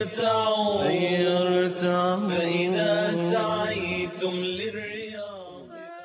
ارتعوا فإذا سعيتم للرياض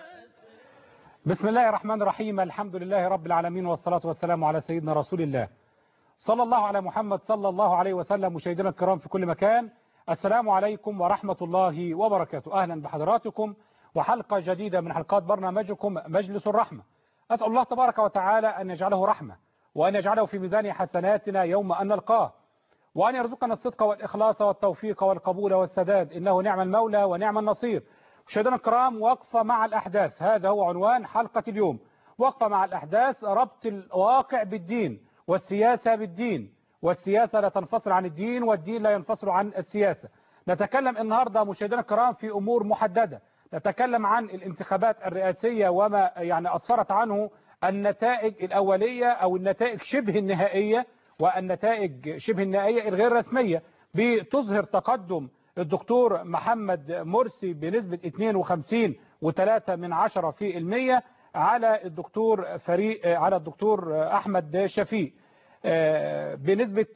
بسم الله الرحمن الرحيم الحمد لله رب العالمين والصلاة والسلام على سيدنا رسول الله صلى الله على محمد صلى الله عليه وسلم مشاهدينا الكرام في كل مكان السلام عليكم ورحمة الله وبركاته أهلا بحضراتكم وحلقة جديدة من حلقات برنامجكم مجلس الرحمة أسأل الله تبارك وتعالى أن يجعله رحمة وأن يجعله في ميزان حسناتنا يوم أن نلقاه وأن يرزقنا الصدق والإخلاص والتوفيق والقبول والسداد إنه نعم المولى ونعم النصير مشاهدينا الكرام وقفة مع الأحداث هذا هو عنوان حلقة اليوم وقفة مع الأحداث ربط الواقع بالدين والسياسة بالدين والسياسة لا تنفصل عن الدين والدين لا ينفصل عن السياسة نتكلم النهاردة مشاهدينا الكرام في أمور محددة نتكلم عن الانتخابات الرئاسية وما يعني أسفرت عنه النتائج الأولية أو النتائج شبه النهائية والنتائج شبه النهائية الغير رسمية بتظهر تقدم الدكتور محمد مرسي بنسبة 52 و3 من عشرة في المية على الدكتور فريق على الدكتور أحمد شفيق بنسبة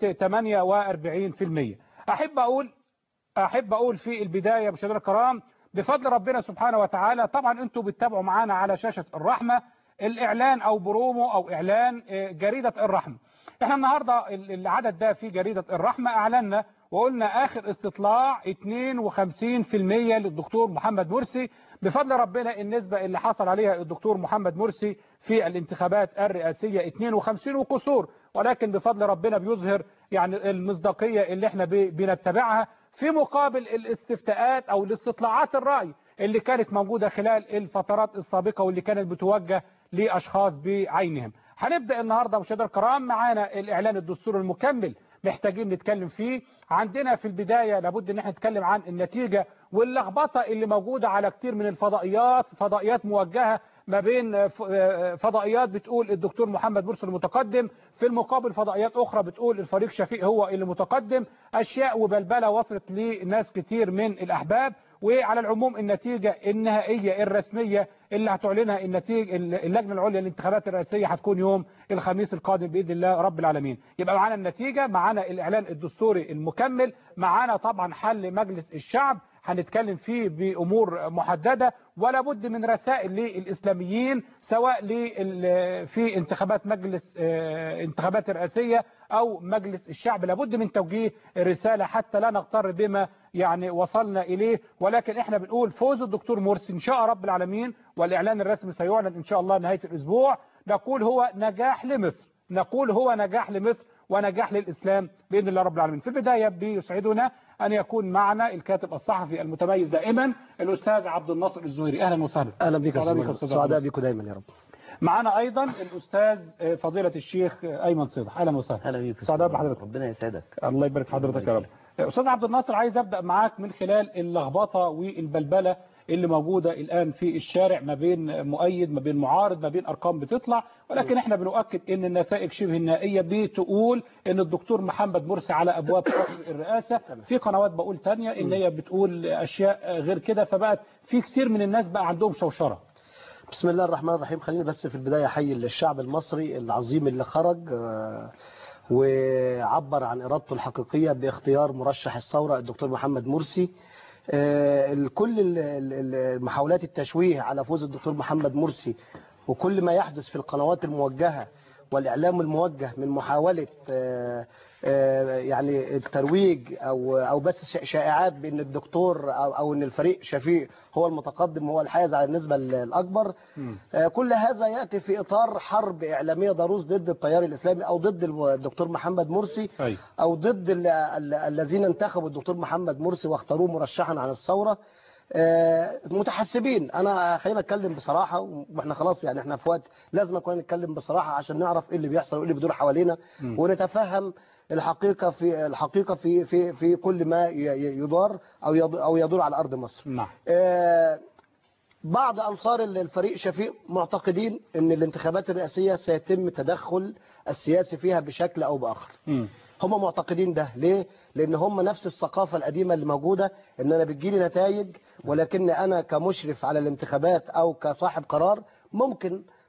48 في المية أحب أقول أحب أقول في البداية مشاهدينا الكرام بفضل ربنا سبحانه وتعالى طبعا أنتم بتتابعوا معانا على شاشة الرحمة الإعلان أو برومو أو إعلان جريدة الرحمة احنا النهاردة العدد ده في جريدة الرحمة اعلنا وقلنا اخر استطلاع 52% للدكتور محمد مرسي بفضل ربنا النسبة اللي حصل عليها الدكتور محمد مرسي في الانتخابات الرئاسية 52 وكسور ولكن بفضل ربنا بيظهر يعني المصداقية اللي احنا بنتبعها في مقابل الاستفتاءات او الاستطلاعات الرأي اللي كانت موجودة خلال الفترات السابقة واللي كانت بتوجه لأشخاص بعينهم هنبدأ النهاردة مشاهدينا الكرام معانا الإعلان الدستوري المكمل محتاجين نتكلم فيه عندنا في البداية لابد ان احنا نتكلم عن النتيجة واللخبطة اللي موجودة على كتير من الفضائيات فضائيات موجهة ما بين فضائيات بتقول الدكتور محمد مرسي المتقدم في المقابل فضائيات أخرى بتقول الفريق شفيق هو اللي متقدم أشياء وبلبلة وصلت لناس كتير من الأحباب وعلى العموم النتيجة النهائية الرسمية اللي هتعلنها النتيجة اللجنة العليا للانتخابات الرئاسية هتكون يوم الخميس القادم بإذن الله رب العالمين يبقى معانا النتيجة معانا الإعلان الدستوري المكمل معانا طبعا حل مجلس الشعب هنتكلم فيه بأمور محددة ولا بد من رسائل للإسلاميين سواء في انتخابات مجلس انتخابات الرئاسية أو مجلس الشعب لابد من توجيه رسالة حتى لا نغتر بما يعني وصلنا إليه ولكن احنا بنقول فوز الدكتور مرسي إن شاء رب العالمين والإعلان الرسمي سيعلن إن شاء الله نهاية الأسبوع نقول هو نجاح لمصر نقول هو نجاح لمصر ونجاح للإسلام بإذن الله رب العالمين في البداية بيسعدنا أن يكون معنا الكاتب الصحفي المتميز دائما الأستاذ عبد الناصر الزهيري أهلا وسهلا أهلا بك سعداء بكم دائما يا رب معنا أيضا الأستاذ فضيلة الشيخ أيمن صيدح أهلا وسهلا أهلا بك سعداء بحضرتك ربنا يسعدك الله يبارك حضرتك يا رب أستاذ عبد الناصر عايز أبدأ معاك من خلال اللخبطة والبلبلة اللي موجودة الآن في الشارع ما بين مؤيد ما بين معارض ما بين أرقام بتطلع ولكن احنا بنؤكد ان النتائج شبه النهائية بتقول ان الدكتور محمد مرسي على أبواب قصر الرئاسة في قنوات بقول تانية ان هي بتقول أشياء غير كده فبقت في كتير من الناس بقى عندهم شوشرة بسم الله الرحمن الرحيم خليني بس في البداية حي الشعب المصري العظيم اللي خرج وعبر عن إرادته الحقيقية باختيار مرشح الثورة الدكتور محمد مرسي كل محاولات التشويه على فوز الدكتور محمد مرسي وكل ما يحدث في القنوات الموجهة والإعلام الموجه من محاولة يعني الترويج أو أو بس شائعات بأن الدكتور أو, أو أن الفريق شفيق هو المتقدم هو الحائز على النسبة الأكبر كل هذا يأتي في إطار حرب إعلامية ضروس ضد التيار الإسلامي أو ضد الدكتور محمد مرسي أو ضد الذين انتخبوا الدكتور محمد مرسي واختاروه مرشحا عن الثورة متحسبين انا خلينا اتكلم بصراحه واحنا خلاص يعني احنا في وقت لازم نكون نتكلم بصراحه عشان نعرف ايه اللي بيحصل وايه اللي بيدور حوالينا ونتفهم الحقيقه في الحقيقه في في في كل ما يدار او او يدور على ارض مصر نعم بعض انصار الفريق شفيق معتقدين ان الانتخابات الرئاسيه سيتم تدخل السياسي فيها بشكل او باخر م. هم معتقدين ده ليه لان هم نفس الثقافة القديمة اللي موجودة ان انا بتجيلي نتائج ولكن انا كمشرف على الانتخابات او كصاحب قرار ممكن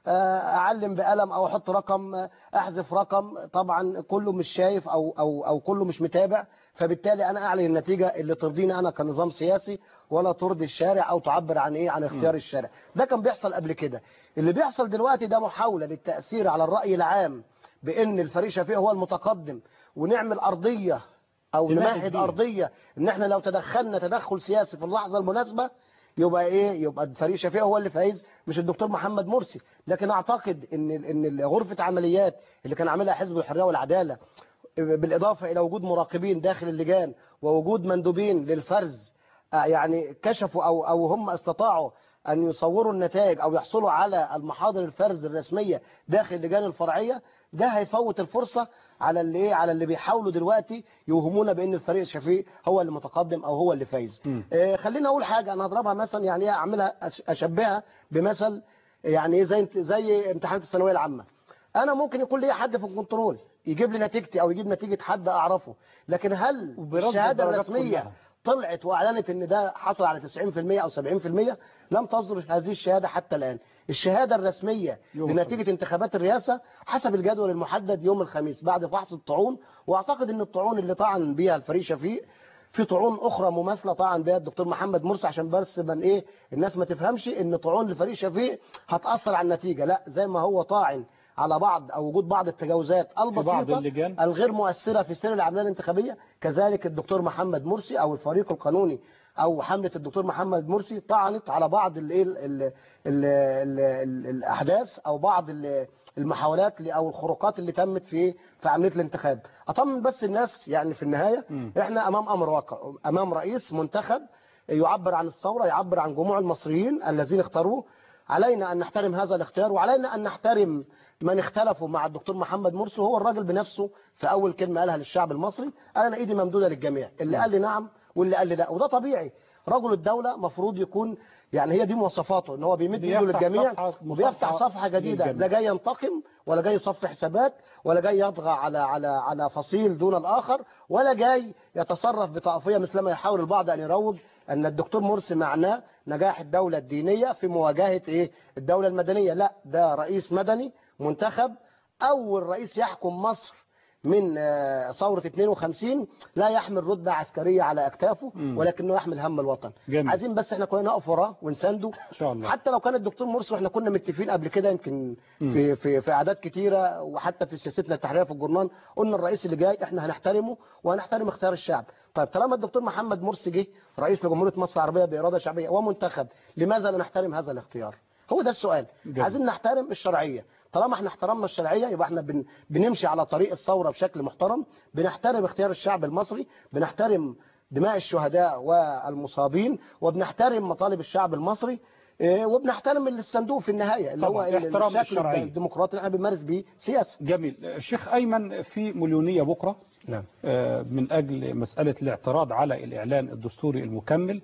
آه، اعلم بقلم او احط رقم آه، احذف رقم طبعا كله مش شايف او او او كله مش متابع فبالتالي انا اعلن النتيجه اللي ترضيني انا كنظام سياسي ولا ترضي الشارع او تعبر عن ايه عن اختيار الشارع ده كان بيحصل قبل كده اللي بيحصل دلوقتي ده محاوله للتاثير على الراي العام بان الفريق شفيق هو المتقدم ونعمل ارضيه او تمهد نمهد بيه. ارضيه ان احنا لو تدخلنا تدخل سياسي في اللحظه المناسبه يبقى ايه يبقى فريق شفيق هو اللي فايز مش الدكتور محمد مرسي لكن اعتقد ان ان غرفه عمليات اللي كان عاملها حزب الحريه والعداله بالاضافه الى وجود مراقبين داخل اللجان ووجود مندوبين للفرز آه، يعني كشفوا او او هم استطاعوا ان يصوروا النتائج او يحصلوا على المحاضر الفرز الرسميه داخل اللجان الفرعيه ده هيفوت الفرصه على اللي ايه على اللي بيحاولوا دلوقتي يوهمونا بان الفريق الشفيق هو اللي متقدم او هو اللي فايز مم. آه خليني اقول حاجه انا هضربها مثلا يعني ايه اعملها أش- اشبهها بمثل يعني ايه زي زي امتحانات الثانويه العامه انا ممكن يكون لي حد في الكنترول يجيب لي نتيجتي او يجيب نتيجه حد اعرفه لكن هل وبرصد الشهاده الدرجات الرسميه كلها. طلعت واعلنت ان ده حصل على 90% او 70% لم تصدر هذه الشهاده حتى الان الشهاده الرسميه يوم لنتيجه انتخابات الرئاسه حسب الجدول المحدد يوم الخميس بعد فحص الطعون واعتقد ان الطعون اللي طعن بيها الفريق شفيق في طعون اخرى مماثله طعن بها الدكتور محمد مرسي عشان بس من ايه الناس ما تفهمش ان طعون لفريق شفيق هتاثر على النتيجه لا زي ما هو طاعن على بعض او وجود بعض التجاوزات البسيطه بعض اللجان. الغير مؤثرة في سير العملية الانتخابية كذلك الدكتور محمد مرسي أو الفريق القانوني أو حملة الدكتور محمد مرسي طعنت على بعض ال ال ال ال ال ال الأحداث أو بعض ال- المحاولات ل- أو الخروقات اللي تمت في في عملية الانتخاب أطمن بس الناس يعني في النهاية مم. إحنا أمام أمر واقع أمام رئيس منتخب يعبر عن الثورة يعبر عن جموع المصريين الذين اختاروه علينا أن نحترم هذا الاختيار وعلينا أن نحترم من اختلفوا مع الدكتور محمد مرسي وهو الراجل بنفسه في أول كلمة قالها للشعب المصري قال أنا إيدي ممدودة للجميع اللي قال لي نعم واللي قال لي لا وده طبيعي رجل الدولة مفروض يكون يعني هي دي مواصفاته ان هو بيمد ايده بيفتح للجميع صفحة وبيفتح مصافحة صفحة جديدة للجميع. لا جاي ينتقم ولا جاي يصفي حسابات ولا جاي يطغى على على على فصيل دون الآخر ولا جاي يتصرف بطائفية مثلما يحاول البعض أن يروج أن الدكتور مرسي معناه نجاح الدولة الدينية في مواجهة إيه الدولة المدنية لا ده رئيس مدني منتخب أول رئيس يحكم مصر من آه، ثورة 52 لا يحمل رتبة عسكرية على أكتافه مم. ولكنه يحمل هم الوطن جميل. عايزين بس احنا كلنا نقف وراه ونسانده إن شاء الله. حتى لو كان الدكتور مرسي واحنا كنا متفقين قبل كده يمكن مم. في في في اعداد كتيره وحتى في سياستنا التحريريه في الجورنال قلنا الرئيس اللي جاي احنا هنحترمه وهنحترم اختيار الشعب طيب طالما الدكتور محمد مرسي جه رئيس لجمهوريه مصر العربيه باراده شعبيه ومنتخب لماذا لا نحترم هذا الاختيار هو ده السؤال جميل. عايزين نحترم الشرعيه طالما احنا احترمنا الشرعيه يبقى احنا بن بنمشي على طريق الثوره بشكل محترم بنحترم اختيار الشعب المصري بنحترم دماء الشهداء والمصابين وبنحترم مطالب الشعب المصري إيه، وبنحترم الصندوق في النهايه اللي هو طبعاً، ال- احترام الشكل الشرعية. الديمقراطي اللي احنا بنمارس بيه سياسه جميل الشيخ أيمن في مليونية بكرة نعم آه، من أجل مسألة الاعتراض على الإعلان الدستوري المكمل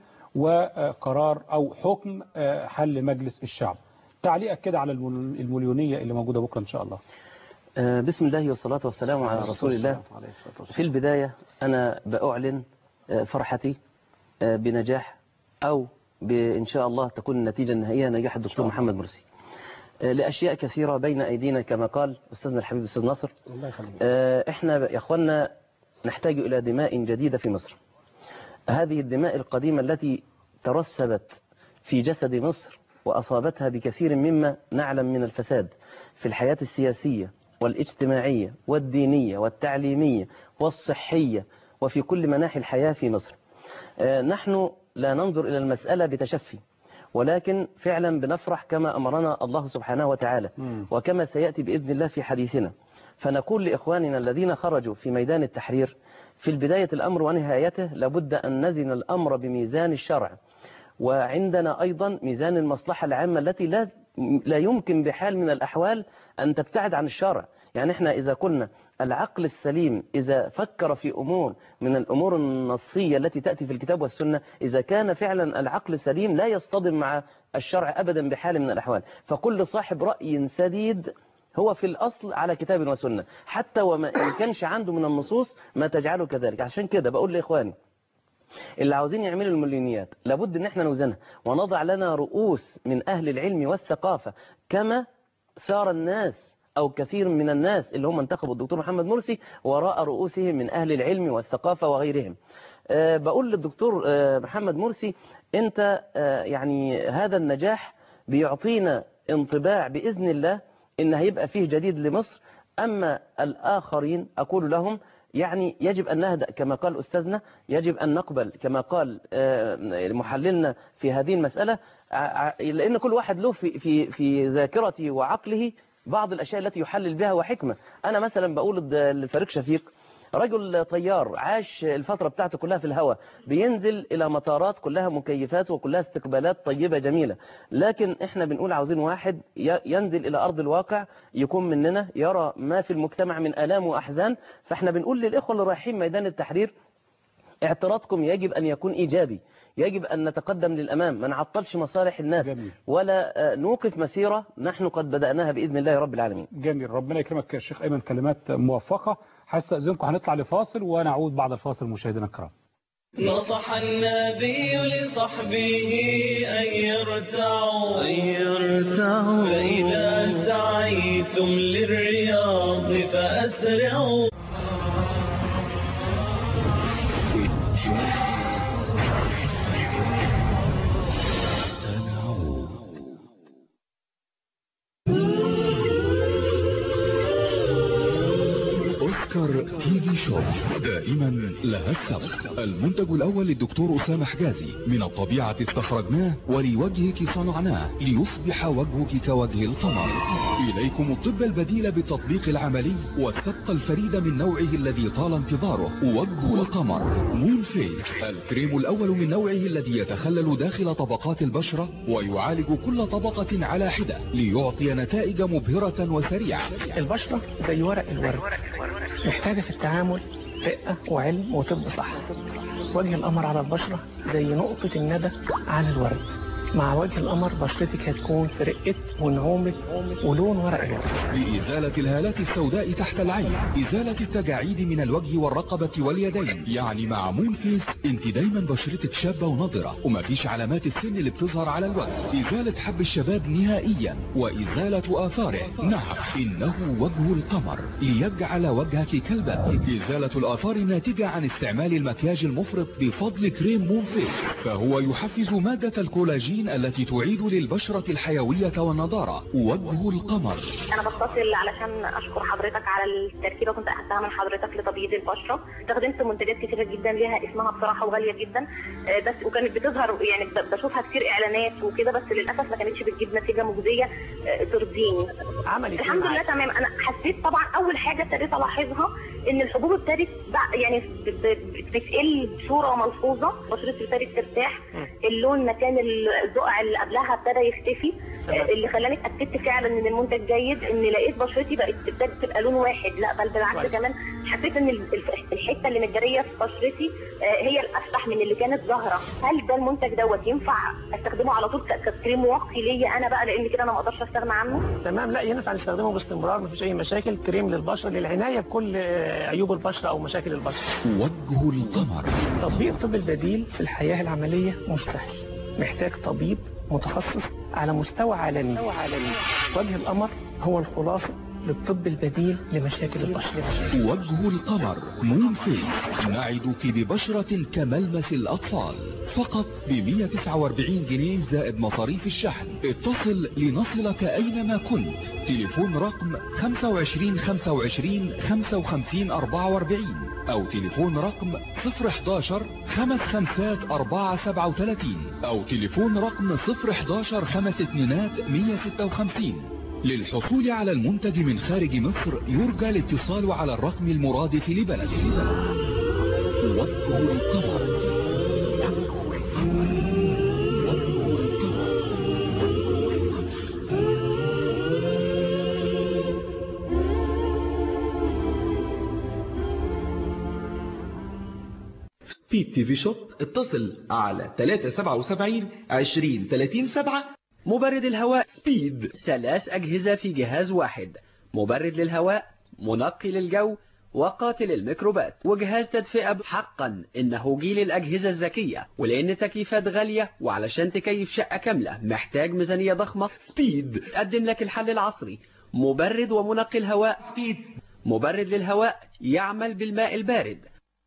وقرار أو حكم آه، حل مجلس الشعب تعليقك كده على المل- المليونية اللي موجودة بكرة إن شاء الله آه، بسم الله والصلاة والسلام على رسول الله عليه الصلاة والسلام. في البداية أنا بأعلن آه، فرحتي آه، بنجاح أو بإن شاء الله تكون النتيجة النهائية نجاح الدكتور محمد مرسي آه، لأشياء كثيرة بين أيدينا كما قال أستاذنا الحبيب الأستاذ ناصر الله يخليك آه، إحنا يا أخوانا نحتاج إلى دماء جديدة في مصر هذه الدماء القديمة التي ترسبت في جسد مصر وأصابتها بكثير مما نعلم من الفساد في الحياة السياسية والاجتماعية والدينية والتعليمية والصحية وفي كل مناحي الحياة في مصر آه، نحن لا ننظر إلى المسألة بتشفي ولكن فعلا بنفرح كما أمرنا الله سبحانه وتعالى مم. وكما سيأتي بإذن الله في حديثنا فنقول لإخواننا الذين خرجوا في ميدان التحرير في البداية الأمر ونهايته لابد أن نزن الأمر بميزان الشرع وعندنا أيضا ميزان المصلحة العامة التي لا لا يمكن بحال من الأحوال أن تبتعد عن الشرع يعني احنا إذا كنا العقل السليم إذا فكر في أمور من الأمور النصية التي تأتي في الكتاب والسنة إذا كان فعلا العقل السليم لا يصطدم مع الشرع أبدا بحال من الأحوال فكل صاحب رأي سديد هو في الأصل على كتاب وسنة حتى وما إن كانش عنده من النصوص ما تجعله كذلك عشان كده بقول لإخواني اللي عاوزين يعملوا المليونيات لابد ان احنا نوزنها ونضع لنا رؤوس من اهل العلم والثقافة كما سار الناس أو كثير من الناس اللي هم انتخبوا الدكتور محمد مرسي وراء رؤوسهم من أهل العلم والثقافة وغيرهم آه، بقول للدكتور آه، محمد مرسي أنت آه، يعني هذا النجاح بيعطينا انطباع بإذن الله إن هيبقى فيه جديد لمصر أما الآخرين أقول لهم يعني يجب أن نهدأ كما قال أستاذنا يجب أن نقبل كما قال آه، محللنا في هذه المسألة ع- ع- لأن كل واحد له في, في, في ذاكرته وعقله بعض الأشياء التي يحلل بها وحكمة أنا مثلا بقول لد- لفريق شفيق رجل طيار عاش الفترة بتاعته كلها في الهواء بينزل إلى مطارات كلها مكيفات وكلها استقبالات طيبة جميلة لكن احنا بنقول عاوزين واحد ي- ينزل إلى أرض الواقع يكون مننا يرى ما في المجتمع من آلام وأحزان فاحنا بنقول للإخوة اللي رايحين ميدان التحرير اعتراضكم يجب أن يكون إيجابي يجب أن نتقدم للأمام ما نعطلش مصالح الناس جميل. ولا آه، نوقف مسيرة نحن قد بدأناها بإذن الله رب العالمين جميل ربنا يكرمك يا شيخ أيمن كلمات موفقة هستأذنكم هنطلع لفاصل ونعود بعد الفاصل مشاهدينا الكرام نصح النبي لصحبه أن يرتعوا أن يرتعوا فإذا سعيتم للرياض فأسرعوا اوسكار تي في شوب دائما لها السبق المنتج الاول للدكتور اسامه حجازي من الطبيعه استخرجناه ولوجهك صنعناه ليصبح وجهك كوجه القمر اليكم الطب البديل بالتطبيق العملي والسبق الفريد من نوعه الذي طال انتظاره وجه القمر مون فيس الكريم الاول من نوعه الذي يتخلل داخل طبقات البشره ويعالج كل طبقه على حده ليعطي نتائج مبهره وسريعه البشرة زي ورق الورد محتاجة في التعامل رقة وعلم وطب صح وجه القمر على البشرة زي نقطة الندى على الورد مع وجه القمر بشرتك هتكون في رقة ونعومة ولون ورق الورد لإزالة الهالات السوداء تحت العين إزالة التجاعيد من الوجه والرقبة واليدين يعني مع مون فيس انت دايما بشرتك شابة ونضرة ومفيش علامات السن اللي بتظهر على الوجه إزالة حب الشباب نهائيا وإزالة آثاره نعم إنه وجه القمر ليجعل وجهك كالبدر إزالة الآثار الناتجة عن استعمال المكياج المفرط بفضل كريم مون فيس فهو يحفز مادة الكولاجين التي تعيد للبشرة الحيوية والنضارة وجه القمر انا بتصل علشان اشكر حضرتك على التركيبه كنت اخدتها من حضرتك لتبييض البشره استخدمت منتجات كتيره جدا ليها اسمها بصراحه وغاليه جدا آه، بس وكانت بتظهر يعني ب- بشوفها كتير اعلانات وكده بس للاسف ما كانتش بتجيب نتيجه مجزيه آه، ترضيني عملت إيه الحمد لله معاك؟ تمام انا حسيت طبعا اول حاجه ابتديت الاحظها ان الحبوب ابتدت بع- يعني ب- ب- بتقل بصوره ملحوظه بشرتي ابتدت ترتاح اللون مكان الزقع اللي قبلها ابتدى يختفي تمام. آه، اللي خلاني اتاكدت فعلا ان المنتج جيد ان لقيت بشرتي بقت ابتدت تبقى لون واحد لا بل بالعكس كويس. كمان حسيت ان ال- الف- الحته اللي متجريه في بشرتي آه، هي الافتح من اللي كانت ظاهره هل ده المنتج دوت ينفع استخدمه على طول ك- ككريم واقي ليا انا بقى لان كده انا ما اقدرش استغنى عنه تمام لا ينفع نستخدمه باستمرار مفيش أي مشاكل كريم للبشرة للعناية بكل آه، عيوب البشرة أو مشاكل البشرة وجه القمر تطبيق الطب البديل في الحياة العملية مش سهل محتاج طبيب متخصص على مستوى عالمي وجه القمر هو الخلاصة للطب البديل لمشاكل البشرة وجه القمر مون فيس نعدك ببشرة كملمس الأطفال فقط ب 149 جنيه زائد مصاريف الشحن اتصل لنصلك أينما كنت تليفون رقم 25 25 55 44 أو تليفون رقم 011 خمس خمسات 437 أو تليفون رقم 011 خمس اتنينات 156 للحصول على المنتج من خارج مصر يرجى الاتصال على الرقم المرادف لبلده وجه القمر سبيد تي في شوب اتصل على 377 20 30 7 مبرد الهواء سبيد ثلاث أجهزة في جهاز واحد مبرد للهواء منقي للجو وقاتل الميكروبات وجهاز تدفئة حقا إنه جيل الأجهزة الذكية ولأن تكييفات غالية وعلشان تكيف شقة كاملة محتاج ميزانية ضخمة سبيد تقدم لك الحل العصري مبرد ومنقي الهواء سبيد مبرد للهواء يعمل بالماء البارد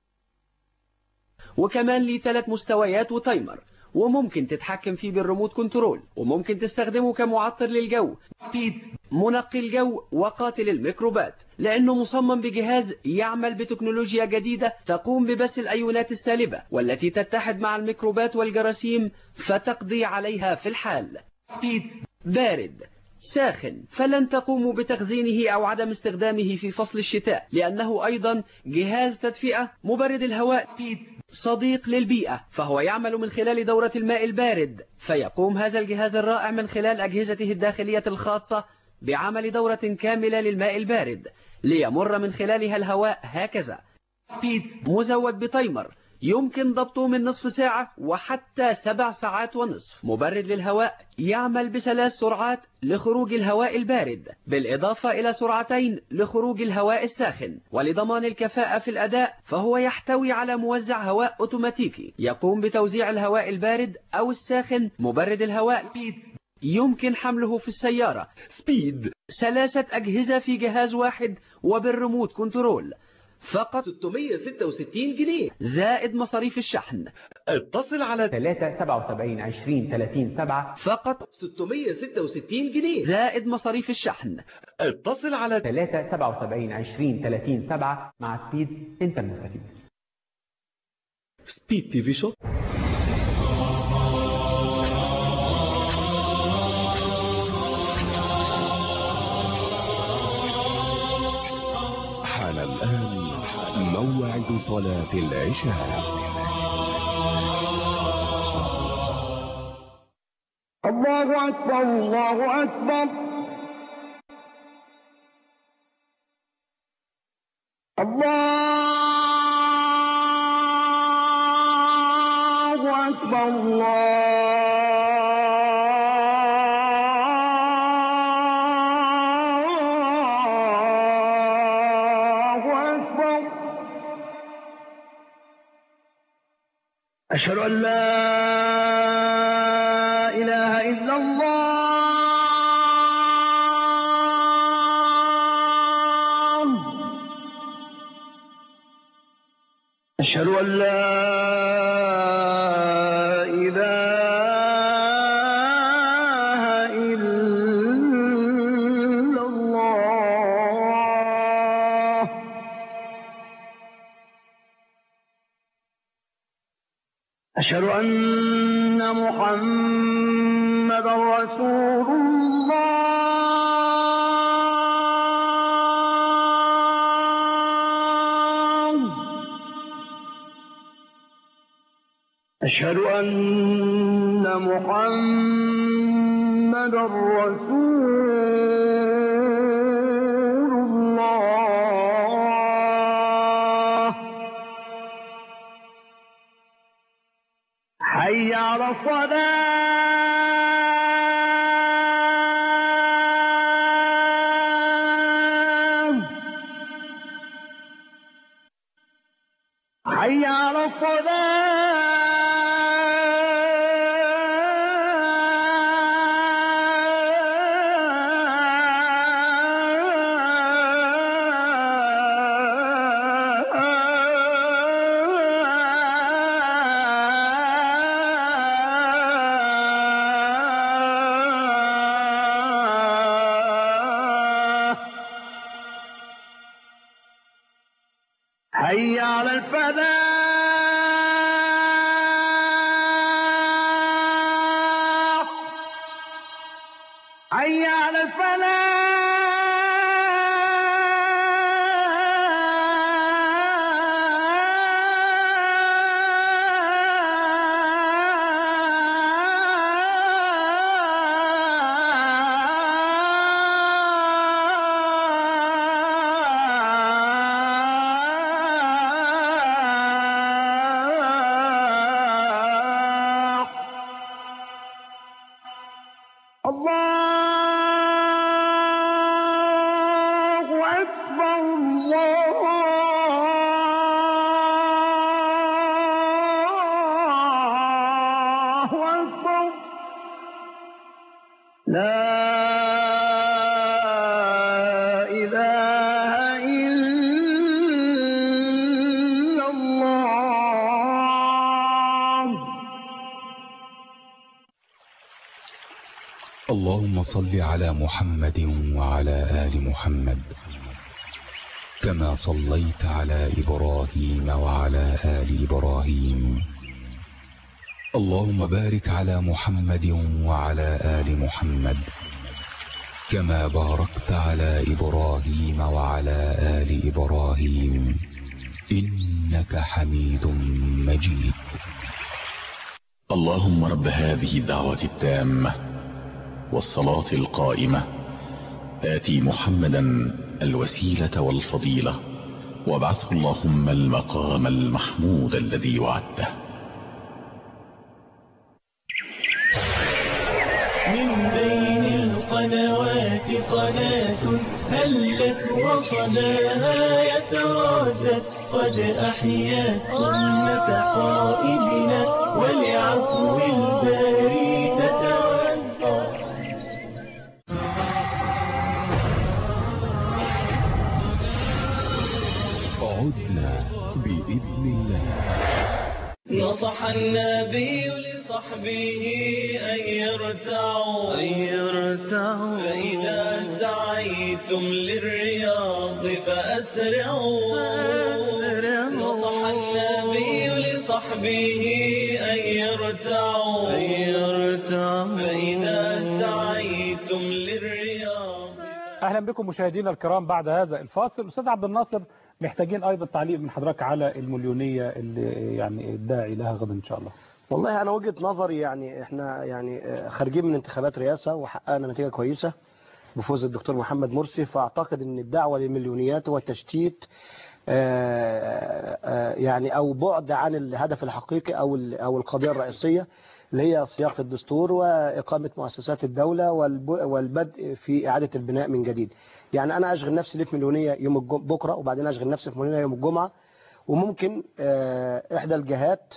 وكمان ليه ثلاث مستويات وتايمر وممكن تتحكم فيه بالريموت كنترول وممكن تستخدمه كمعطر للجو سبيد منقي الجو وقاتل الميكروبات لأنه مصمم بجهاز يعمل بتكنولوجيا جديدة تقوم ببث الأيونات السالبة والتي تتحد مع الميكروبات والجراثيم فتقضي عليها في الحال سبيد بارد ساخن فلن تقوموا بتخزينه أو عدم استخدامه في فصل الشتاء لأنه أيضا جهاز تدفئة مبرد الهواء سبيد صديق للبيئة فهو يعمل من خلال دورة الماء البارد فيقوم هذا الجهاز الرائع من خلال أجهزته الداخلية الخاصة بعمل دورة كاملة للماء البارد ليمر من خلالها الهواء هكذا سبيد مزود بتايمر يمكن ضبطه من نصف ساعة وحتى سبع ساعات ونصف مبرد للهواء يعمل بثلاث سرعات لخروج الهواء البارد بالإضافة إلى سرعتين لخروج الهواء الساخن ولضمان الكفاءة في الأداء فهو يحتوي على موزع هواء أوتوماتيكي يقوم بتوزيع الهواء البارد أو الساخن مبرد الهواء سبيد يمكن حمله في السيارة سبيد ثلاثة أجهزة في جهاز واحد وبالريموت كنترول فقط 666 جنيه زائد مصاريف الشحن اتصل على 377 20 30 7 فقط 666 جنيه زائد مصاريف الشحن اتصل على 377 20 30 7 مع سبيد انت المستفيد سبيد تي في شوب حان الآن موعد صلاة العشاء الله أكبر الله أكبر الله أكبر الله أكبر أشهد أن لا إله إلا الله أشهد أن لا إله إلا الله أشهد أن محمد رسول الله أشهد أن محمد رسول الله حي على الصلاة حي على الصلاة حي على الفلاح حي على الفلاح الله أكبر لا إله إلا الله اللهم صل على محمد وعلى آل محمد كما صليت على إبراهيم وعلى آل إبراهيم اللهم بارك على محمد وعلى آل محمد كما باركت على إبراهيم وعلى آل إبراهيم إنك حميد مجيد اللهم رب هذه الدعوة التامة والصلاة القائمة آتي محمدا الوسيلة والفضيلة وابعثه اللهم المقام المحمود الذي وعدته من بين القنوات قناة هلت وصداها يترادد قد أحيت سنة قائدنا ولعفو الباري تتودد عدنا بإذن الله نصح النبي لصحبه أن يرتعوا أن يرتعوا فإذا سعيتم للرياض فأسرعوا نصح النبي لصحبه أن يرتعوا أن يرتعوا فإذا سعيتم للرياض اهلا بكم مشاهدينا الكرام بعد هذا الفاصل استاذ عبد الناصر محتاجين ايضا تعليق من حضرتك على المليونيه اللي يعني الداعي لها غدا ان شاء الله والله انا وجهه نظري يعني احنا يعني آه، خارجين من انتخابات رئاسه وحققنا نتيجه كويسه بفوز الدكتور محمد مرسي فاعتقد ان الدعوه للمليونيات هو تشتيت آه، آه، يعني او بعد عن الهدف الحقيقي او ال- او القضيه الرئيسيه اللي هي صياغه الدستور واقامه مؤسسات الدوله والب- والبدء في اعاده البناء من جديد. يعني انا اشغل نفسي ليه في مليونيه يوم الجم... بكره وبعدين اشغل نفسي في مليونيه يوم الجمعه وممكن آه، احدى الجهات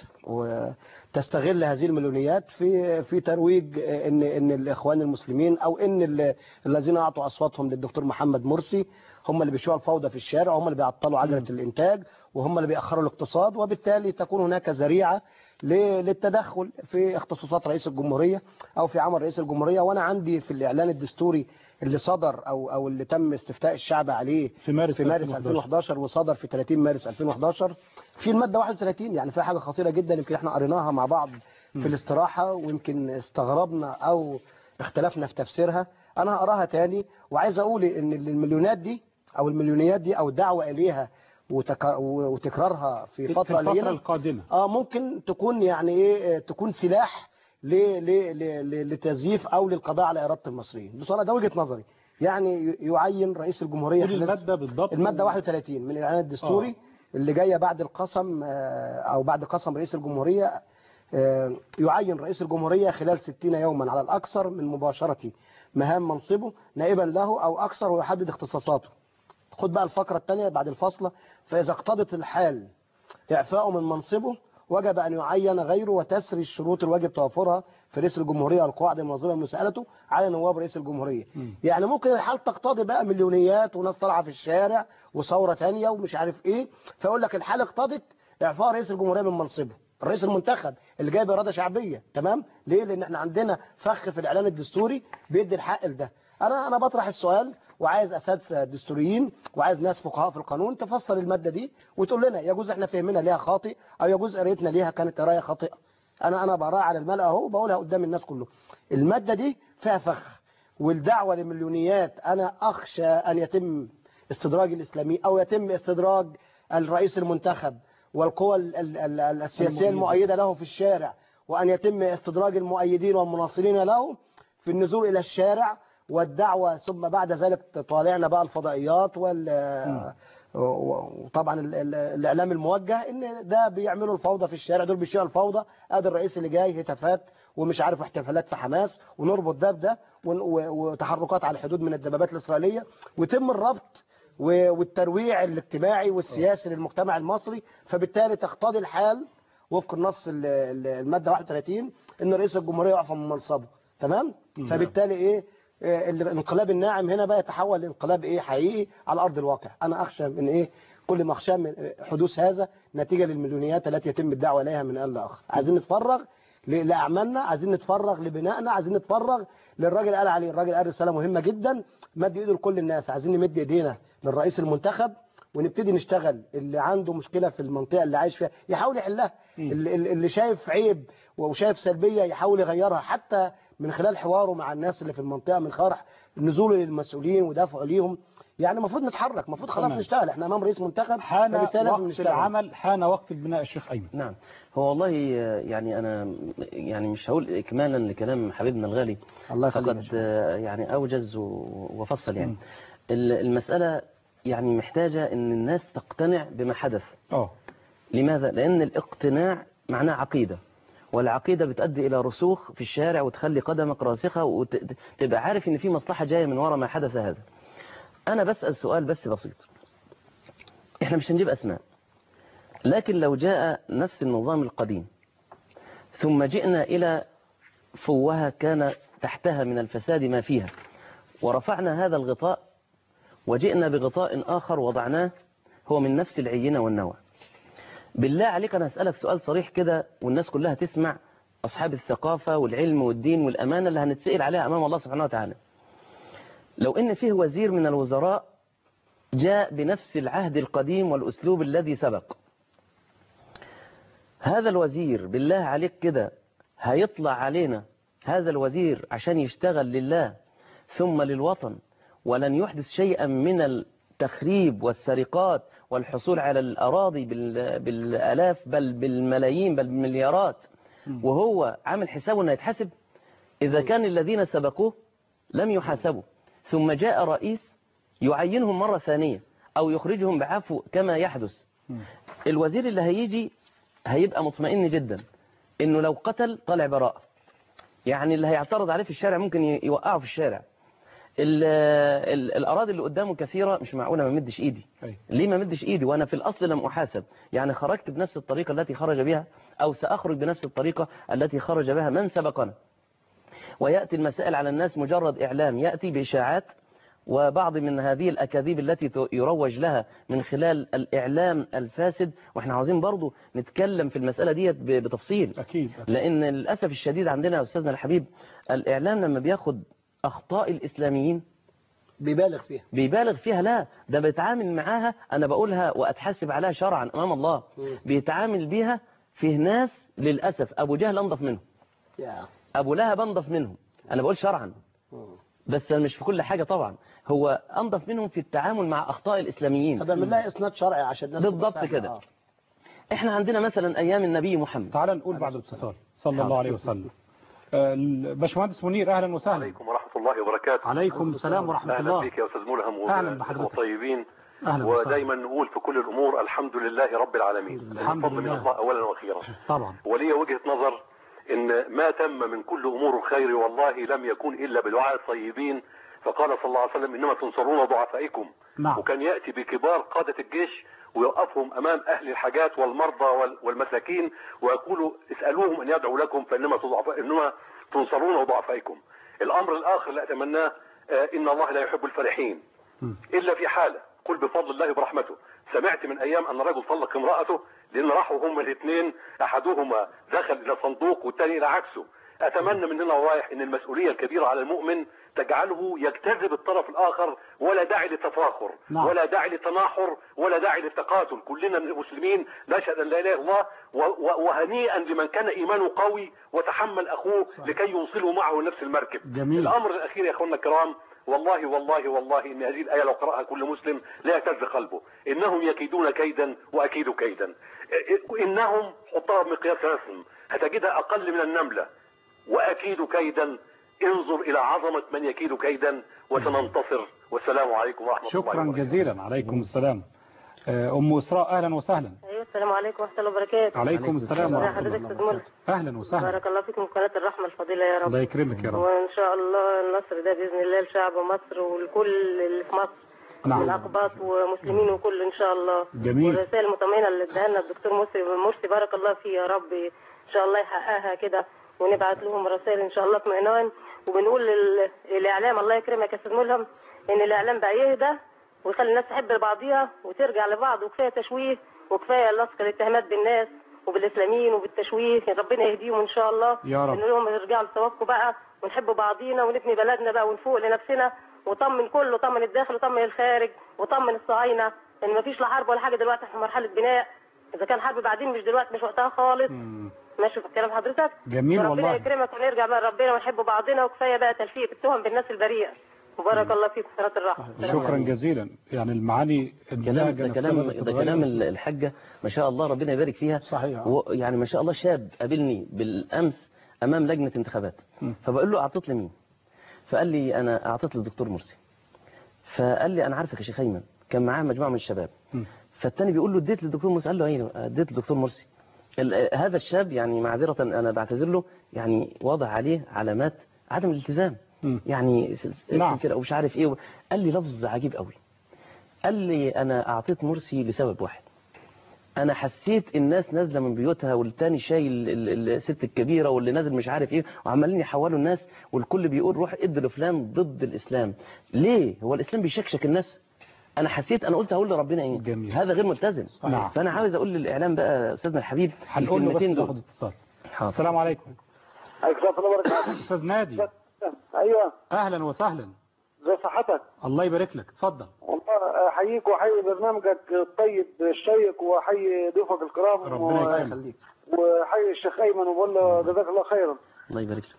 وتستغل هذه المليونيات في في ترويج آه، ان ان الاخوان المسلمين او ان ال- الذين اعطوا اصواتهم للدكتور محمد مرسي هم اللي بيشوعوا الفوضى في الشارع وهم اللي بيعطلوا عجله الانتاج وهم اللي بيأخروا الاقتصاد وبالتالي تكون هناك ذريعه ل- للتدخل في اختصاصات رئيس الجمهوريه او في عمل رئيس الجمهوريه وانا عندي في الاعلان الدستوري اللي صدر او او اللي تم استفتاء الشعب عليه في مارس في مارس 2011. 2011 وصدر في 30 مارس 2011 في الماده 31 يعني فيها حاجه خطيره جدا يمكن احنا قريناها مع بعض في الاستراحه ويمكن استغربنا او اختلفنا في تفسيرها انا هقراها تاني وعايز اقول ان المليونات دي او المليونيات دي او الدعوه اليها وتك... وتكرارها في في فتره الفتره قليله القادمه اه ممكن تكون يعني ايه آه، تكون سلاح ل... ل... ل... ل... لتزييف او للقضاء على اراده المصريين بصراحه ده وجهه نظري يعني ي- يعين رئيس الجمهوريه قول خلال- الماده بالضبط الماده 31 من الاعلان الدستوري آه. اللي جايه بعد القسم آه، او بعد قسم رئيس الجمهوريه آه، يعين رئيس الجمهوريه خلال 60 يوما على الاكثر من مباشره مهام منصبه نائبا له او اكثر ويحدد اختصاصاته خد بقى الفقره الثانيه بعد الفاصله فاذا اقتضت الحال إعفاؤه من منصبه وجب أن يعين غيره وتسري الشروط الواجب توفرها في رئيس الجمهورية والقواعد المنظمة مسألته على نواب رئيس الجمهورية يعني ممكن الحال تقتضي بقى مليونيات وناس طالعة في الشارع وثورة تانية ومش عارف ايه فيقول لك الحالة اقتضت إعفاء رئيس الجمهورية من منصبه الرئيس المنتخب اللي جاي بإرادة شعبية تمام ليه لأن احنا عندنا فخ في الإعلان الدستوري بيدي الحق لده انا انا بطرح السؤال وعايز اساتذه دستوريين وعايز ناس فقهاء في القانون تفسر الماده دي وتقول لنا يجوز احنا فهمنا ليها خاطئ او يجوز قرايتنا ليها كانت قرايه خاطئه انا انا بقراها على الملأ اهو بقولها قدام الناس كله الماده دي فيها فخ والدعوه لمليونيات انا اخشى ان يتم استدراج الاسلامي او يتم استدراج الرئيس المنتخب والقوى ال- ال- ال- السياسيه المؤيده له في الشارع وان يتم استدراج المؤيدين والمناصرين له في النزول الى الشارع والدعوه ثم بعد ذلك طالعنا بقى الفضائيات وال و- وطبعا ال- ال- الاعلام الموجه ان ده بيعملوا الفوضى في الشارع دول بيشيعوا الفوضى ادي الرئيس اللي جاي هتافات ومش عارف احتفالات في حماس ونربط ده بده ون- و- وتحركات على الحدود من الدبابات الاسرائيليه ويتم الربط و- والترويع الاجتماعي والسياسي للمجتمع المصري فبالتالي تقتضي الحال وفق النص ال- ال- الماده 31 ان رئيس الجمهوريه يعفى من منصبه تمام نعم. فبالتالي ايه آه، الانقلاب الناعم هنا بقى يتحول لانقلاب ايه حقيقي على ارض الواقع انا اخشى من ايه كل ما اخشى من حدوث هذا نتيجه للمليونيات التي يتم الدعوه اليها من ان لاخر عايزين نتفرغ ل- لاعمالنا عايزين نتفرغ لبنائنا عايزين نتفرغ للراجل قال عليه الراجل قال رساله مهمه جدا مد ايده لكل الناس عايزين نمد ايدينا للرئيس المنتخب ونبتدي نشتغل اللي عنده مشكله في المنطقه اللي عايش فيها يحاول يحلها اللي, اللي شايف عيب وشايف سلبيه يحاول يغيرها حتى من خلال حواره مع الناس اللي في المنطقه من خلال نزوله للمسؤولين ودافعه ليهم يعني المفروض نتحرك المفروض خلاص تمام. نشتغل احنا امام رئيس منتخب حان فبالتالي لازم وقت نشتغل العمل حان وقت البناء الشيخ أيمن نعم هو والله يعني أنا يعني مش هقول إكمالا لكلام حبيبنا الغالي الله يخليك يا فقد شيخ. آه، يعني أوجز و- وفصل يعني ال- المسألة يعني محتاجة أن الناس تقتنع بما حدث اه لماذا؟ لأن الاقتناع معناه عقيدة والعقيدة بتؤدي إلى رسوخ في الشارع وتخلي قدمك راسخة وتبقى عارف إن في مصلحة جاية من وراء ما حدث هذا أنا بسأل سؤال بس بسيط إحنا مش هنجيب أسماء لكن لو جاء نفس النظام القديم ثم جئنا إلى فوهة كان تحتها من الفساد ما فيها ورفعنا هذا الغطاء وجئنا بغطاء آخر وضعناه هو من نفس العينة والنوع بالله عليك أنا أسألك سؤال صريح كده والناس كلها تسمع أصحاب الثقافة والعلم والدين والأمانة اللي هنتسئل عليها أمام الله سبحانه وتعالى لو إن فيه وزير من الوزراء جاء بنفس العهد القديم والأسلوب الذي سبق هذا الوزير بالله عليك كده هيطلع علينا هذا الوزير عشان يشتغل لله ثم للوطن ولن يحدث شيئا من التخريب والسرقات والحصول على الأراضي بال- بالآلاف بل بالملايين بل بالمليارات وهو عامل حسابه أنه يتحاسب إذا كان الذين سبقوه لم يحاسبوا ثم جاء رئيس يعينهم مرة ثانية أو يخرجهم بعفو كما يحدث الوزير اللي هيجي هيبقى مطمئن جدا انه لو قتل طلع براءة يعني اللي هيعترض عليه في الشارع ممكن ي- يوقعه في الشارع ال ال الأراضي اللي قدامه كثيرة مش معقولة ما مدش إيدي أي. ليه ما مدش إيدي وأنا في الأصل لم أحاسب يعني خرجت بنفس الطريقة التي خرج بها أو سأخرج بنفس الطريقة التي خرج بها من سبقنا ويأتي المسائل على الناس مجرد إعلام يأتي بإشاعات وبعض من هذه الأكاذيب التي ت- يروج لها من خلال الإعلام الفاسد وإحنا عاوزين برضو نتكلم في المسألة ديت ب- بتفصيل أكيد لأن للأسف الشديد عندنا يا أستاذنا الحبيب الإعلام لما بياخد أخطاء الإسلاميين بيبالغ فيها بيبالغ فيها لا ده بيتعامل معاها أنا بقولها وأتحاسب عليها شرعا أمام الله بيتعامل بيها فيه ناس للأسف أبو جهل أنضف منه يا أبو لهب أنضف منهم أنا بقول شرعا بس مش في كل حاجة طبعا هو أنضف منهم في التعامل مع أخطاء الإسلاميين طب اعمل لها اسناد شرعي عشان الناس تبقى بالضبط فاهمة. كده. آه. احنا عندنا مثلا أيام النبي محمد تعال نقول بعد الاتصال صلى الله عليه وسلم آه، الباشمهندس منير أهلا وسهلا عليكم ورحمة الله وبركاته عليكم السلام ورحمة أهلا الله بك يا أستاذ ملهم أهلا بحضرتك. والطيبين أهلا وسهلا ودايما نقول في كل الأمور الحمد لله رب العالمين الحمد الفضل من لله. الله أولا وأخيرا طبعا ولي وجهة نظر إن ما تم من كل أمور الخير والله لم يكن إلا بدعاء الطيبين فقال صلى الله عليه وسلم إنما تنصرون ضعفائكم نعم. وكان يأتي بكبار قادة الجيش ويوقفهم أمام أهل الحاجات والمرضى وال- والمساكين ويقولوا اسألوهم أن يدعوا لكم فإنما تضعف إنما تنصرون ضعفائكم الأمر الآخر اللي أتمناه آه، إن الله لا يحب الفرحين إلا في حالة قل بفضل الله برحمته سمعت من أيام أن رجل طلق امرأته لأن راحوا هما الاثنين أحدهما دخل إلى صندوق والثاني إلى عكسه أتمنى من هنا ورايح أن المسؤولية الكبيرة على المؤمن تجعله يجتذب الطرف الآخر ولا داعي للتفاخر نعم. ولا داعي للتناحر ولا داعي للتقاتل كلنا من المسلمين نشهد أن لا إله إلا الله و- و- وهنيئا لمن كان إيمانه قوي وتحمل أخوه لكي يوصله معه نفس المركب جميل. الأمر الأخير يا أخوانا الكرام والله والله والله إن هذه الآية لو قرأها كل مسلم لا يهتز قلبه إنهم يكيدون كيدا وأكيد كيدا إنهم حطها بمقياس رسم هتجدها أقل من النملة وأكيد كيدا انظر إلى عظمة من يكيد كيدا وسننتصر والسلام عليكم ورحمة الله شكرا وبركاته جزيلا عليكم السلام آه، أم إسراء أهلا وسهلا ايوه السلام عليكم ورحمه الله وبركاته عليكم السلام ازي ورحمة حضرتك الله استاذ مولى أهلا وسهلا بارك الله فيكم قناه الرحمه الفضيله يا رب الله يكرمك يا رب وان شاء الله النصر ده باذن الله لشعب مصر ولكل اللي في مصر نعم. الأقباط ومسلمين وكل إن شاء الله جميل. والرسائل المطمئنة اللي اداها لنا الدكتور مرسي مرسي بارك الله فيه يا رب إن شاء الله يحققها كده ونبعت لهم رسائل إن شاء الله اطمئنان وبنقول لل- للإعلام الله يكرمك يا أستاذ ملهم إن الإعلام بقى يهدى ويخلي الناس تحب بعضيها وترجع لبعض وكفاية تشويه وكفاية لصق الاتهامات بالناس وبالإسلاميين وبالتشويه ربنا يهديهم إن شاء الله يا رب. إن لهم يرجعوا لتوكوا بقى ونحب بعضينا ونبني بلدنا بقى ونفوق لنفسنا وطمن كله طمن الداخل وطمن الخارج وطمن الصهاينة إن مفيش لا حرب ولا حاجة دلوقتي احنا في مرحلة بناء إذا كان حرب بعدين مش دلوقتي مش وقتها خالص ماشي في كلام حضرتك جميل وربنا والله. يكرمك ونرجع بقى لربنا ونحب بعضنا وكفايه بقى تلفيق التهم بالناس البريئه وبارك الله فيكم صلاه الرحمه شكرا جزيلا يعني المعاني كلام اللهجة ده نفسها كلام بدأت ده تتغير. كلام الحاجة ما شاء الله ربنا يبارك فيها صحيح يعني ما شاء الله شاب قابلني بالأمس أمام لجنة انتخابات فبقول له أعطيت لمين فقال لي أنا أعطيت للدكتور مرسي فقال لي أنا عارفك يا شيخ أيمن كان معاه مجموعة من الشباب فالتاني بيقول له اديت للدكتور مرسي قال له ايوه اديت للدكتور مرسي ال- هذا الشاب يعني معذرة أنا بعتذر له يعني واضح عليه علامات عدم الالتزام يعني سلس- نعم. سلسلة ومش عارف ايه قال لي لفظ عجيب قوي قال لي انا اعطيت مرسي لسبب واحد انا حسيت الناس نازله من بيوتها والتاني شايل ال- ال- الست الكبيره واللي نازل مش عارف ايه وعمالين يحولوا الناس والكل بيقول روح ادي لفلان ضد الاسلام ليه هو الاسلام بيشكشك الناس انا حسيت انا قلت هقول لربنا ايه جميل. هذا غير ملتزم نعم. فانا عاوز اقول للاعلام بقى استاذنا الحبيب هنقول له بس الكلمتين دول ناخد اتصال السلام عليكم عليكم السلام وبركاته استاذ نادي ايوه اهلا وسهلا زي صحتك الله يبارك لك اتفضل والله احييك واحيي برنامجك الطيب الشيق واحيي ضيوفك الكرام ربنا يكرمك واحيي الشيخ ايمن وبقول له جزاك الله خيرا الله يبارك لك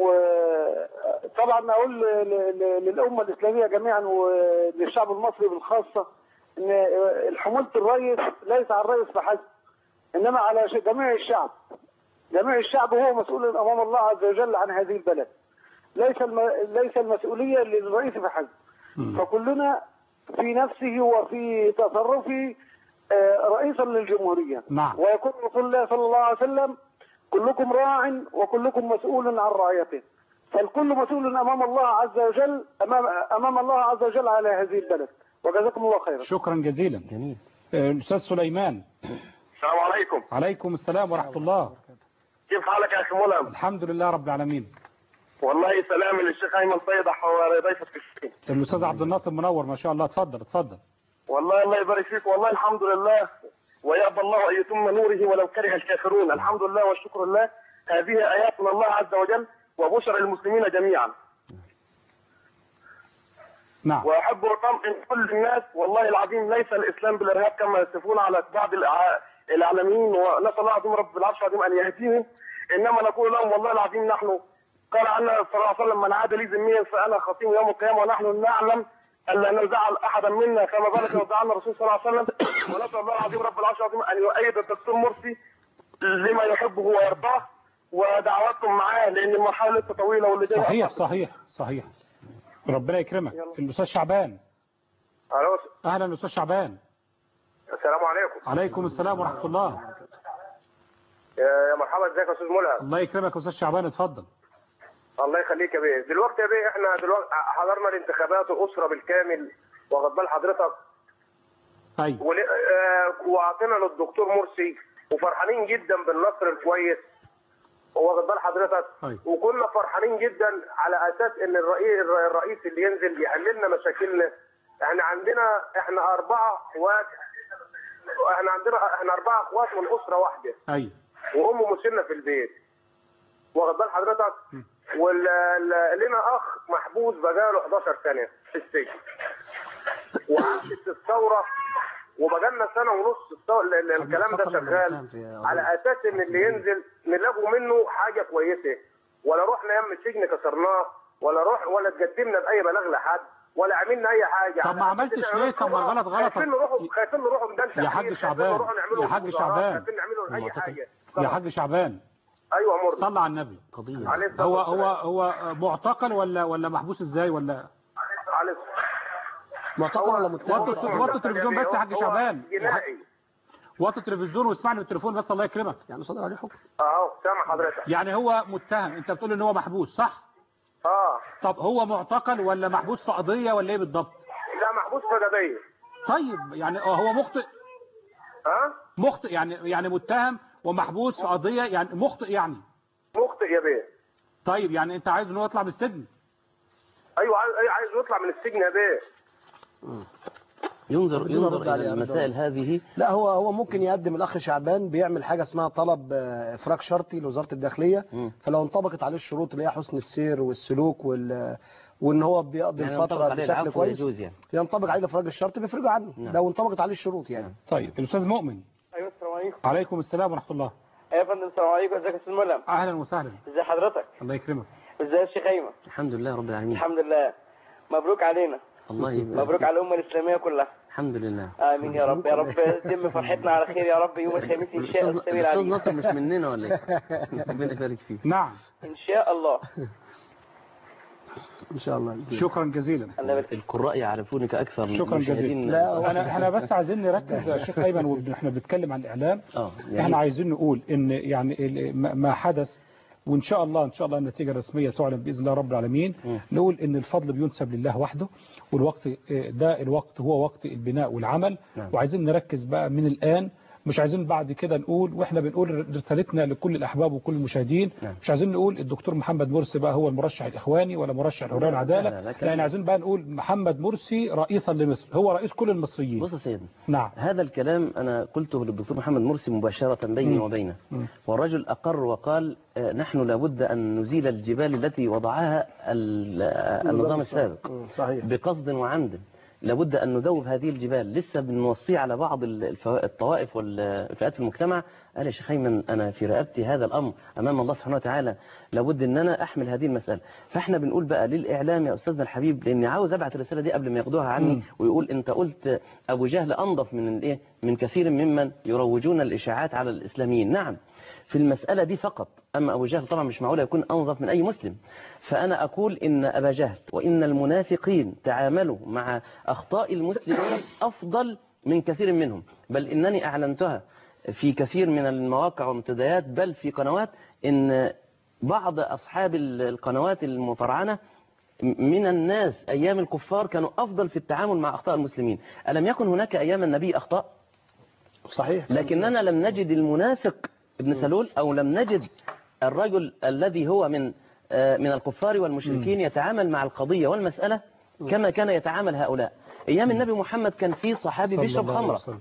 وطبعا اقول ل- ل- للامه الاسلاميه جميعا وللشعب المصري بالخاصه ان حموله الرئيس ليس على الرئيس فحسب انما على ش- جميع الشعب جميع الشعب هو مسؤول امام الله عز وجل عن هذه البلد ليس الم... ليس المسؤوليه للرئيس فحسب فكلنا في نفسه وفي تصرفه آه، رئيسا للجمهوريه نعم. ويقول رسول الله صلى الله عليه وسلم كلكم راع وكلكم مسؤول عن رعيته فالكل مسؤول امام الله عز وجل امام امام الله عز وجل على هذه البلد وجزاكم الله خيرا شكرا جزيلا جميل الاستاذ سليمان السلام عليكم عليكم السلام ورحمه الله كيف حالك يا اخي ملهم الحمد لله رب العالمين والله سلام للشيخ ايمن صيدح وضيفك الشيخ الاستاذ عبد الناصر منور ما شاء الله اتفضل اتفضل والله الله يبارك فيك والله الحمد لله ويأبى الله أن يتم نوره ولو كره الكافرون الحمد لله والشكر لله هذه آيات من الله عز وجل وبشر المسلمين جميعا نعم وأحب أطمئن كل الناس والله العظيم ليس الإسلام بالإرهاب كما يصفون على بعض الإع- الإعلاميين ونسأل الله العظيم رب العرش العظيم أن يهديهم إنما نقول لهم والله العظيم نحن قال عنا صلى الله عليه وسلم من عاد لي ذميا فأنا خصيم يوم القيامة ونحن نعلم أن لا نزعل أحدا منا كما بالك لو زعلنا الرسول صلى الله عليه وسلم ونسأل الله العظيم رب العرش العظيم أن يؤيد الدكتور مرسي لما يحبه ويرضاه ودعواتكم معاه لأن المرحلة لسه طويلة واللي جاي صحيح صحيح صحيح ربنا يكرمك الاستاذ شعبان ألو اهلا استاذ شعبان السلام عليكم عليكم السلام ورحمه الله يا مرحبا ازيك يا استاذ ملهم الله يكرمك يا استاذ شعبان اتفضل الله يخليك يا بيه دلوقتي يا بيه احنا دلوقتي حضرنا الانتخابات الاسره بالكامل واخد بال حضرتك ايوه ول- آه، وعطينا للدكتور مرسي وفرحانين جدا بالنصر الكويس واخد بال حضرتك أيوة. وكنا فرحانين جدا على اساس ان الرئيس الرئيس اللي ينزل يحل لنا مشاكلنا احنا عندنا احنا اربعه اخوات احنا عندنا احنا اربعه اخوات من اسره واحده ايوه وام مسنه في البيت واخد بال حضرتك ولنا اخ محبوس بقاله 11 سنه في السجن وعاشت الثوره وبقالنا سنه ونص الثو- ال- ال- الكلام ده شغال على اساس ان اللي ينزل نلاقوا منه حاجه كويسه ولا رحنا يم السجن كسرناه ولا روح ولا تقدمنا باي بلاغ لحد ولا عملنا اي حاجه طب ما على أساس عملتش إن ليه؟ طب ما الغلط غلط. خايفين نروحوا خايفين نروحوا ميدان يا حاج تحرير، شعبان، خايفين نروحوا نعملوا يا حاج مظاهرات، شعبان. خايفين نعملوا اي حاجه يا حاج شعبان ايوه مرضي صلى على النبي قضيه عليه الصلاة هو والسلام. هو هو معتقل ولا ولا محبوس ازاي ولا عليه معتقل ولا متهم وطوا الصوت- وطوا التلفزيون بس يا حاج هو شعبان جنائي وطوا التلفزيون واسمعني بالتليفون بس الله يكرمك يعني صدر عليه حكم اهو سامع حضرتك يعني هو متهم انت بتقول ان هو محبوس صح اه طب هو معتقل ولا محبوس في قضيه ولا ايه بالضبط لا محبوس في قضيه طيب يعني هو مخطئ ها مخطئ يعني يعني متهم ومحبوس في قضية يعني مخطئ يعني مخطئ يا بيه طيب يعني انت عايز ان هو يطلع من السجن ايوه عايز أيوة عايز يطلع من السجن يا بيه ينظر ربنا ينظر يرد عليه إلى يا رب. المسائل هذه لا هو هو ممكن يقدم الاخ شعبان بيعمل حاجه اسمها طلب آه، افراج شرطي لوزاره الداخليه فلو انطبقت عليه الشروط اللي هي حسن السير والسلوك وال وان هو بيقضي يعني ينطبق الفتره عليه بشكل العفو كويس ويجوز يعني. ينطبق عليه الافراج الشرطي بيفرجوا عنه نعم. لو انطبقت عليه الشروط يعني طيب الاستاذ مؤمن ايوه السلام عليكم عليكم السلام ورحمة الله ايوه يا فندم السلام عليكم ازيك يا استاذ ملهم اهلا وسهلا ازي حضرتك الله يكرمك ازي يا شيخ ايمن الحمد لله رب العالمين الحمد لله مبروك علينا الله يبارك مبروك على الامه الاسلاميه كلها الحمد لله امين يا رب يا رب تتم فرحتنا على خير يا رب يوم الخميس ان شاء الله السميع الاستاذ العليم نصر مش مننا ولا ايه ربنا يبارك فيه نعم ان شاء الله ان شاء الله شكرا جزيلا القراء يعرفونك اكثر من شكرا المشاهدين. جزيلا انا احنا بس عايزين نركز يا شيخ ايمن واحنا بنتكلم عن الاعلام اه احنا عايزين نقول ان يعني ال- ما ما حدث وان شاء الله ان شاء الله النتيجه الرسميه تعلن باذن الله رب العالمين نقول ان الفضل بينسب لله وحده والوقت آه، ده الوقت هو وقت البناء والعمل نعم. وعايزين نركز بقى من الان مش عايزين بعد كده نقول واحنا بنقول رسالتنا لكل الاحباب وكل المشاهدين نعم. مش عايزين نقول الدكتور محمد مرسي بقى هو المرشح الاخواني ولا مرشح الحريه لا، والعداله لا، لا، لا, كلام- عايزين بقى نقول محمد مرسي رئيسا لمصر هو رئيس كل المصريين بص يا سيدنا نعم هذا الكلام أنا قلته للدكتور محمد مرسي مباشرة بيني مم. وبينه مم. والرجل أقر وقال آه، نحن لابد أن نزيل الجبال التي وضعها ال- آه، النظام السابق صحيح بقصد وعمد لابد أن ندوب هذه الجبال لسه بنوصي على بعض ال- الف- الطوائف والفئات في المجتمع قال يا شيخ أيمن أنا في رقبتي هذا الأمر أمام الله سبحانه وتعالى لابد أن أنا أحمل هذه المسألة فإحنا بنقول بقى للإعلام يا أستاذنا الحبيب لأني عاوز أبعت الرسالة دي قبل ما ياخدوها عني مم. ويقول أنت قلت أبو جهل أنظف من الإيه من كثير ممن يروجون الإشاعات على الإسلاميين نعم في المسألة دي فقط أما أبو جهل طبعا مش معقول يكون أنظف من أي مسلم فأنا أقول إن أبا جهل وإن المنافقين تعاملوا مع أخطاء المسلمين أفضل من كثير منهم بل إنني أعلنتها في كثير من المواقع والمنتديات بل في قنوات إن بعض أصحاب القنوات المفرعنة من الناس أيام الكفار كانوا أفضل في التعامل مع أخطاء المسلمين ألم يكن هناك أيام النبي أخطاء صحيح لكننا لم نجد المنافق ابن سلول أو لم نجد الرجل الذي هو من آه، من الكفار والمشركين يتعامل مع القضية والمسألة كما كان يتعامل هؤلاء أيام النبي محمد كان في صحابي صلى بيشرب الله عليه خمرة وسلم.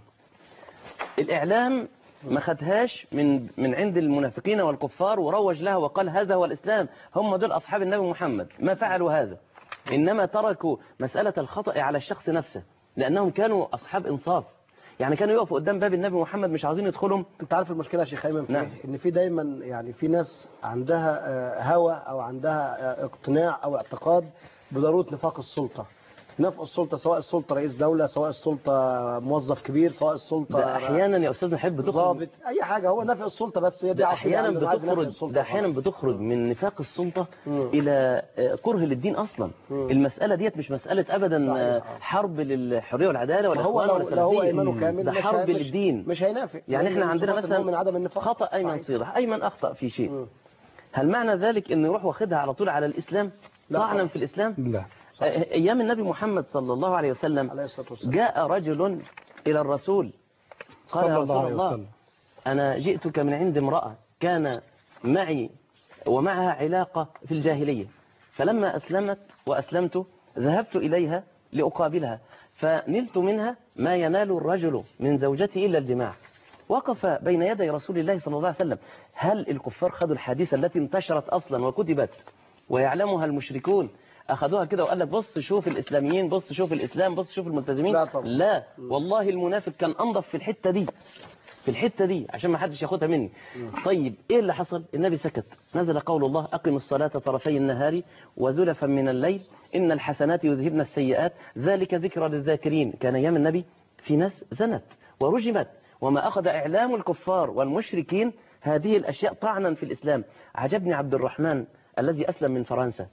الإعلام ما خدهاش من من عند المنافقين والكفار وروج لها وقال هذا هو الإسلام هم دول أصحاب النبي محمد ما فعلوا هذا إنما تركوا مسألة الخطأ على الشخص نفسه لأنهم كانوا أصحاب إنصاف يعني كانوا يقفوا قدام باب النبي محمد مش عاوزين يدخلهم انت عارف المشكله يا شيخ ايمن في نعم. إيه؟ ان في دايما يعني في ناس عندها آه، هوى او عندها آه، اقتناع او اعتقاد بضروره نفاق السلطه نفق السلطه سواء السلطه رئيس دوله سواء السلطه موظف كبير سواء السلطه ده أحيانا يا أستاذ نحب تخرج ضابط اي حاجه هو نفق السلطه بس هي دي ده عقيدة احيانا عندنا، عايز نفق بتخرج السلطة ده احيانا خلاص. بتخرج من نفاق السلطه مم. الى آه، كره للدين اصلا مم. المساله ديت مش مساله ابدا صحيح. آه، حرب للحريه والعداله ولا ما هو اخوان لو, ولا لو هو سلفية. ايمانه كامل ده مش حرب هي- مش- للدين مش هينافق يعني لأن احنا من عندنا صفات مثلا المؤمن عدم النفاق خطا ايمن صحيح. صيرح ايمن اخطا في شيء هل معنى ذلك انه يروح واخدها على طول على الاسلام لا طعنا طبعا. في الاسلام لا آه، ايام النبي محمد صلى الله عليه وسلم عليه الصلاه والسلام جاء رجل الى الرسول قال صلى يا الله رسول عليه الله وسلم أنا جئتك من عند امرأة كان معي ومعها علاقة في الجاهلية فلما أسلمت وأسلمت ذهبت إليها لأقابلها فنلت منها ما ينال الرجل من زوجته إلا الجماع وقف بين يدي رسول الله صلى الله عليه وسلم هل الكفار خدوا الحديثة التي انتشرت أصلا وكتبت ويعلمها المشركون أخذوها كده وقال لك بص شوف الإسلاميين بص شوف الإسلام بص شوف الملتزمين لا طبعا. لا والله المنافق كان أنظف في الحتة دي في الحتة دي عشان ما حدش ياخدها مني طيب ايه اللي حصل النبي سكت نزل قول الله اقم الصلاة طرفي النهار وزلفا من الليل ان الحسنات يذهبن السيئات ذلك ذكرى للذاكرين كان ايام النبي في ناس زنت ورجمت وما اخذ اعلام الكفار والمشركين هذه الاشياء طعنا في الاسلام عجبني عبد الرحمن الذي اسلم من فرنسا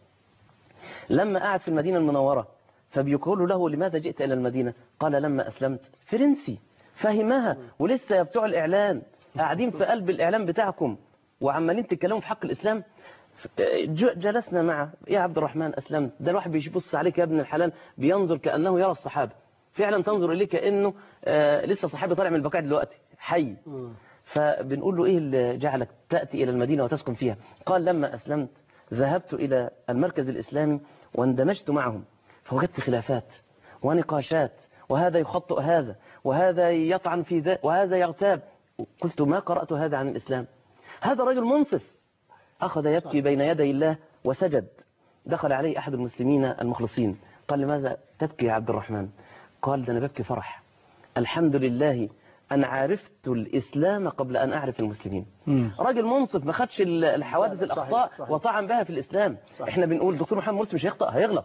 لما قعد في المدينة المنورة فبيقولوا له لماذا جئت إلى المدينة قال لما أسلمت فرنسي فهمها ولسه يا بتوع الإعلان قاعدين في قلب الإعلام بتاعكم وعمالين تتكلموا في حق الإسلام ج- جلسنا معه يا عبد الرحمن أسلمت ده الواحد بيبص عليك يا ابن الحلال بينظر كأنه يرى الصحابة فعلا تنظر إليه كأنه آه، لسه صحابي طالع من البقاع دلوقتي حي فبنقول له إيه اللي جعلك تأتي إلى المدينة وتسكن فيها قال لما أسلمت ذهبت إلى المركز الإسلامي واندمجت معهم فوجدت خلافات ونقاشات وهذا يخطئ هذا وهذا يطعن في ذا وهذا يغتاب قلت ما قرأت هذا عن الإسلام هذا رجل منصف أخذ يبكي بين يدي الله وسجد دخل عليه أحد المسلمين المخلصين قال لماذا تبكي يا عبد الرحمن قال ده أنا ببكي فرح الحمد لله أن عرفت الإسلام قبل أن أعرف المسلمين راجل منصف ما خدش ال- الحوادث لا، لا، صحيح، الأخطاء صحيح. وطعن بها في الإسلام صحيح. احنا بنقول دكتور محمد مرسي مش هيخطأ هيغلط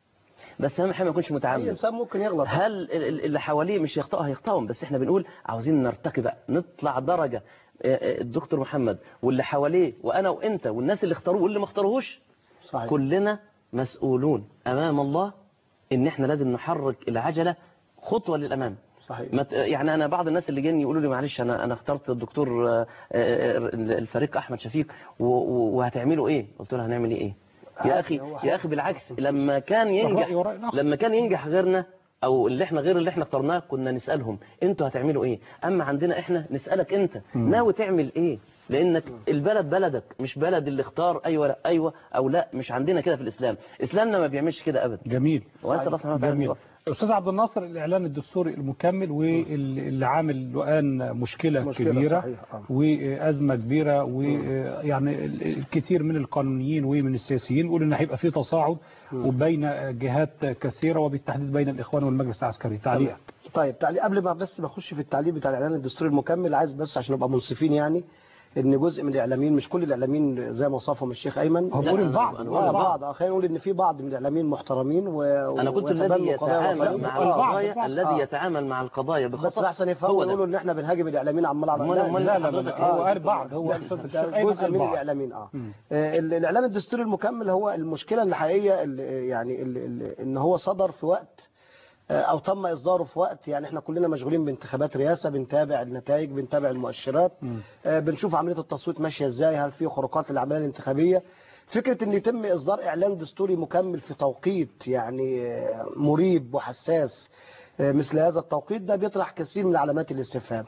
بس اهم حاجه ما يكونش اي متعمد انسان ممكن يغلط هل ال- ال- اللي حواليه مش يخطئوا هيخطئهم بس احنا بنقول عاوزين نرتقي بقى نطلع درجة آه، آه، الدكتور محمد واللي حواليه وانا وانت والناس اللي اختاروه واللي ما اختاروهوش صحيح. كلنا مسؤولون امام الله ان احنا لازم نحرك العجلة خطوة للامام صحيح ما ت- يعني انا بعض الناس اللي جاني يقولوا لي معلش انا انا اخترت الدكتور آه، آه، الفريق احمد شفيق و- و- وهتعملوا ايه قلت له هنعمل ايه يا اخي هو يا اخي بالعكس لما كان ينجح الرأي ورأي الآخر. لما كان ينجح غيرنا او اللي احنا غير اللي احنا اخترناه كنا نسالهم انتوا هتعملوا ايه اما عندنا احنا نسالك انت ناوي تعمل ايه لانك البلد بلدك مش بلد اللي اختار ايوه لا ايوه او لا مش عندنا كده في الاسلام اسلامنا ما بيعملش كده ابدا جميل واسال الله سبحانه وتعالى جميل استاذ عبد الناصر الاعلان الدستوري المكمل واللي عامل الان مشكله, مشكلة كبيره صحيح، آه. وازمه كبيره ويعني الكثير من القانونيين ومن السياسيين يقولوا ان هيبقى في تصاعد وبين جهات كثيره وبالتحديد بين الاخوان والمجلس العسكري تعليق طيب تعليق قبل ما بس ما اخش في التعليق بتاع الاعلان الدستوري المكمل عايز بس عشان نبقى منصفين يعني ان جزء من الاعلاميين مش كل الاعلاميين زي ما وصفهم الشيخ ايمن هو بيقول لا، أنا- البعض أنا بيقول اه البعض بعض آه، خلينا نقول ان في بعض من الاعلاميين محترمين و... انا قلت الذي ويتبنوا قضايا يتعامل وطنية. مع آه. القضايا البعض. الذي آه. يتعامل مع القضايا بس بخطأ احسن هو يفهموا ده. يقولوا ان احنا بنهاجم الاعلاميين عمال على أمال- أمال لا لا لا, لا هو قال بعض هو ده- استاذ ده الشيخ ايمن جزء قال من بعض الاعلاميين اه آه، ال- الاعلان الدستوري المكمل هو المشكله الحقيقيه اللي يعني اللي اللي ان هو صدر في وقت آه، او تم اصداره في وقت يعني احنا كلنا مشغولين بانتخابات رئاسه بنتابع النتائج بنتابع المؤشرات آه، بنشوف عمليه التصويت ماشيه ازاي هل في خروقات للعمليه الانتخابيه فكره ان يتم اصدار اعلان دستوري مكمل في توقيت يعني آه، مريب وحساس آه، مثل هذا التوقيت ده بيطرح كثير من علامات الاستفهام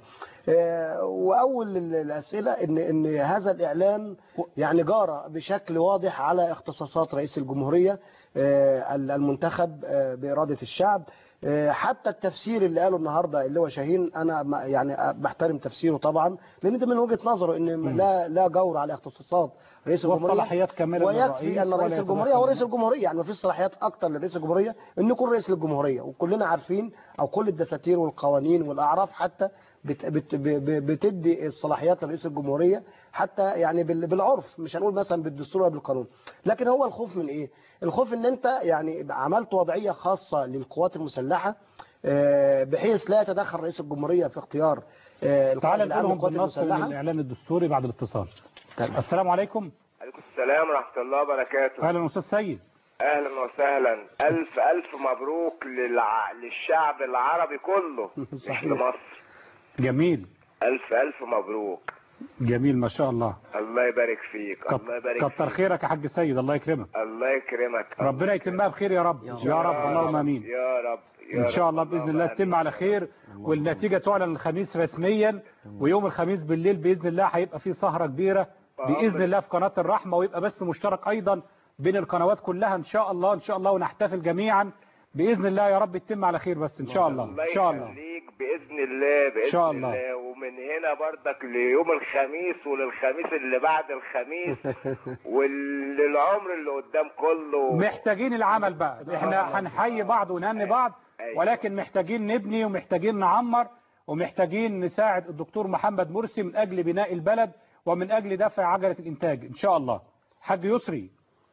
آه، واول ال- الاسئله ان ان هذا الاعلان يعني جار بشكل واضح على اختصاصات رئيس الجمهوريه آه، المنتخب آه، باراده الشعب آه، حتى التفسير اللي قاله النهارده اللي هو شاهين انا ما- يعني بحترم تفسيره طبعا لان ده من وجهه نظره ان لا لا جور على اختصاصات رئيس الجمهوريه والصلاحيات كاملة ويكفي للرئيس ان ولا رئيس الجمهوريه يتدخل هو رئيس الجمهوريه يعني ما فيش صلاحيات اكتر لرئيس الجمهوريه انه يكون رئيس الجمهوريه وكلنا عارفين او كل الدساتير والقوانين والاعراف حتى بت بت ب- ب- بتدي الصلاحيات لرئيس الجمهوريه حتى يعني بال- بالعرف مش هنقول مثلا بالدستور ولا بالقانون لكن هو الخوف من ايه الخوف ان انت يعني عملت وضعيه خاصه للقوات المسلحه آه، بحيث لا يتدخل رئيس الجمهوريه في اختيار آه، القائد تعال العام نقولهم للقوات بالنص من المسلحه الاعلان الدستوري بعد الاتصال السلام عليكم عليكم السلام ورحمة الله وبركاته اهلا استاذ سيد أهلا وسهلا ألف ألف مبروك للع... للشعب العربي كله مش لمصر جميل ألف ألف مبروك جميل ما شاء الله الله يبارك فيك كت- الله يبارك كتر فيك خيرك يا حاج سيد الله يكرمك الله يكرمك ربنا يتمها بخير يا رب يا رب اللهم امين يا رب يا ان شاء رب. الله باذن الله اللهم تتم على خير والنتيجه تعلن الخميس رسميا ويوم الخميس بالليل باذن الله هيبقى في سهره كبيره باذن الله في قناه الرحمه ويبقى بس مشترك ايضا بين القنوات كلها ان شاء الله ان شاء الله ونحتفل جميعا باذن الله يا رب تتم على خير بس ان شاء الله الله ان شاء الله يخليك بإذن الله بإذن شاء الله. الله ومن هنا برضك ليوم الخميس وللخميس اللي بعد الخميس وللعمر اللي قدام كله محتاجين العمل بقى احنا هنحيي بعض ونهني بعض ولكن محتاجين نبني ومحتاجين نعمر ومحتاجين نساعد الدكتور محمد مرسي من اجل بناء البلد ومن اجل دفع عجلة الانتاج ان شاء الله حاج يسري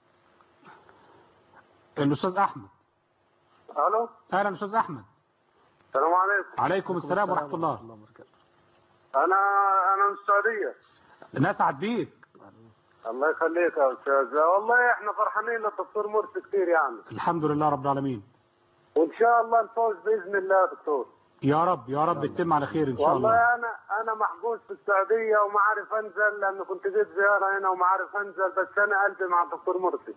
الاستاذ احمد الو اهلا استاذ احمد السلام عليكم عليكم السلام ورحمة الله انا انا من السعوديه نسعد بيك الله يخليك يا استاذ والله احنا فرحانين للدكتور مرسي كثير يعني الحمد لله رب العالمين وان شاء الله نفوز باذن الله يا دكتور يا رب يا رب تتم على خير ان شاء الله والله انا انا محجوز في السعوديه وما عارف انزل لان كنت جيت زياره هنا وما عارف انزل بس انا قلبي مع الدكتور مرسي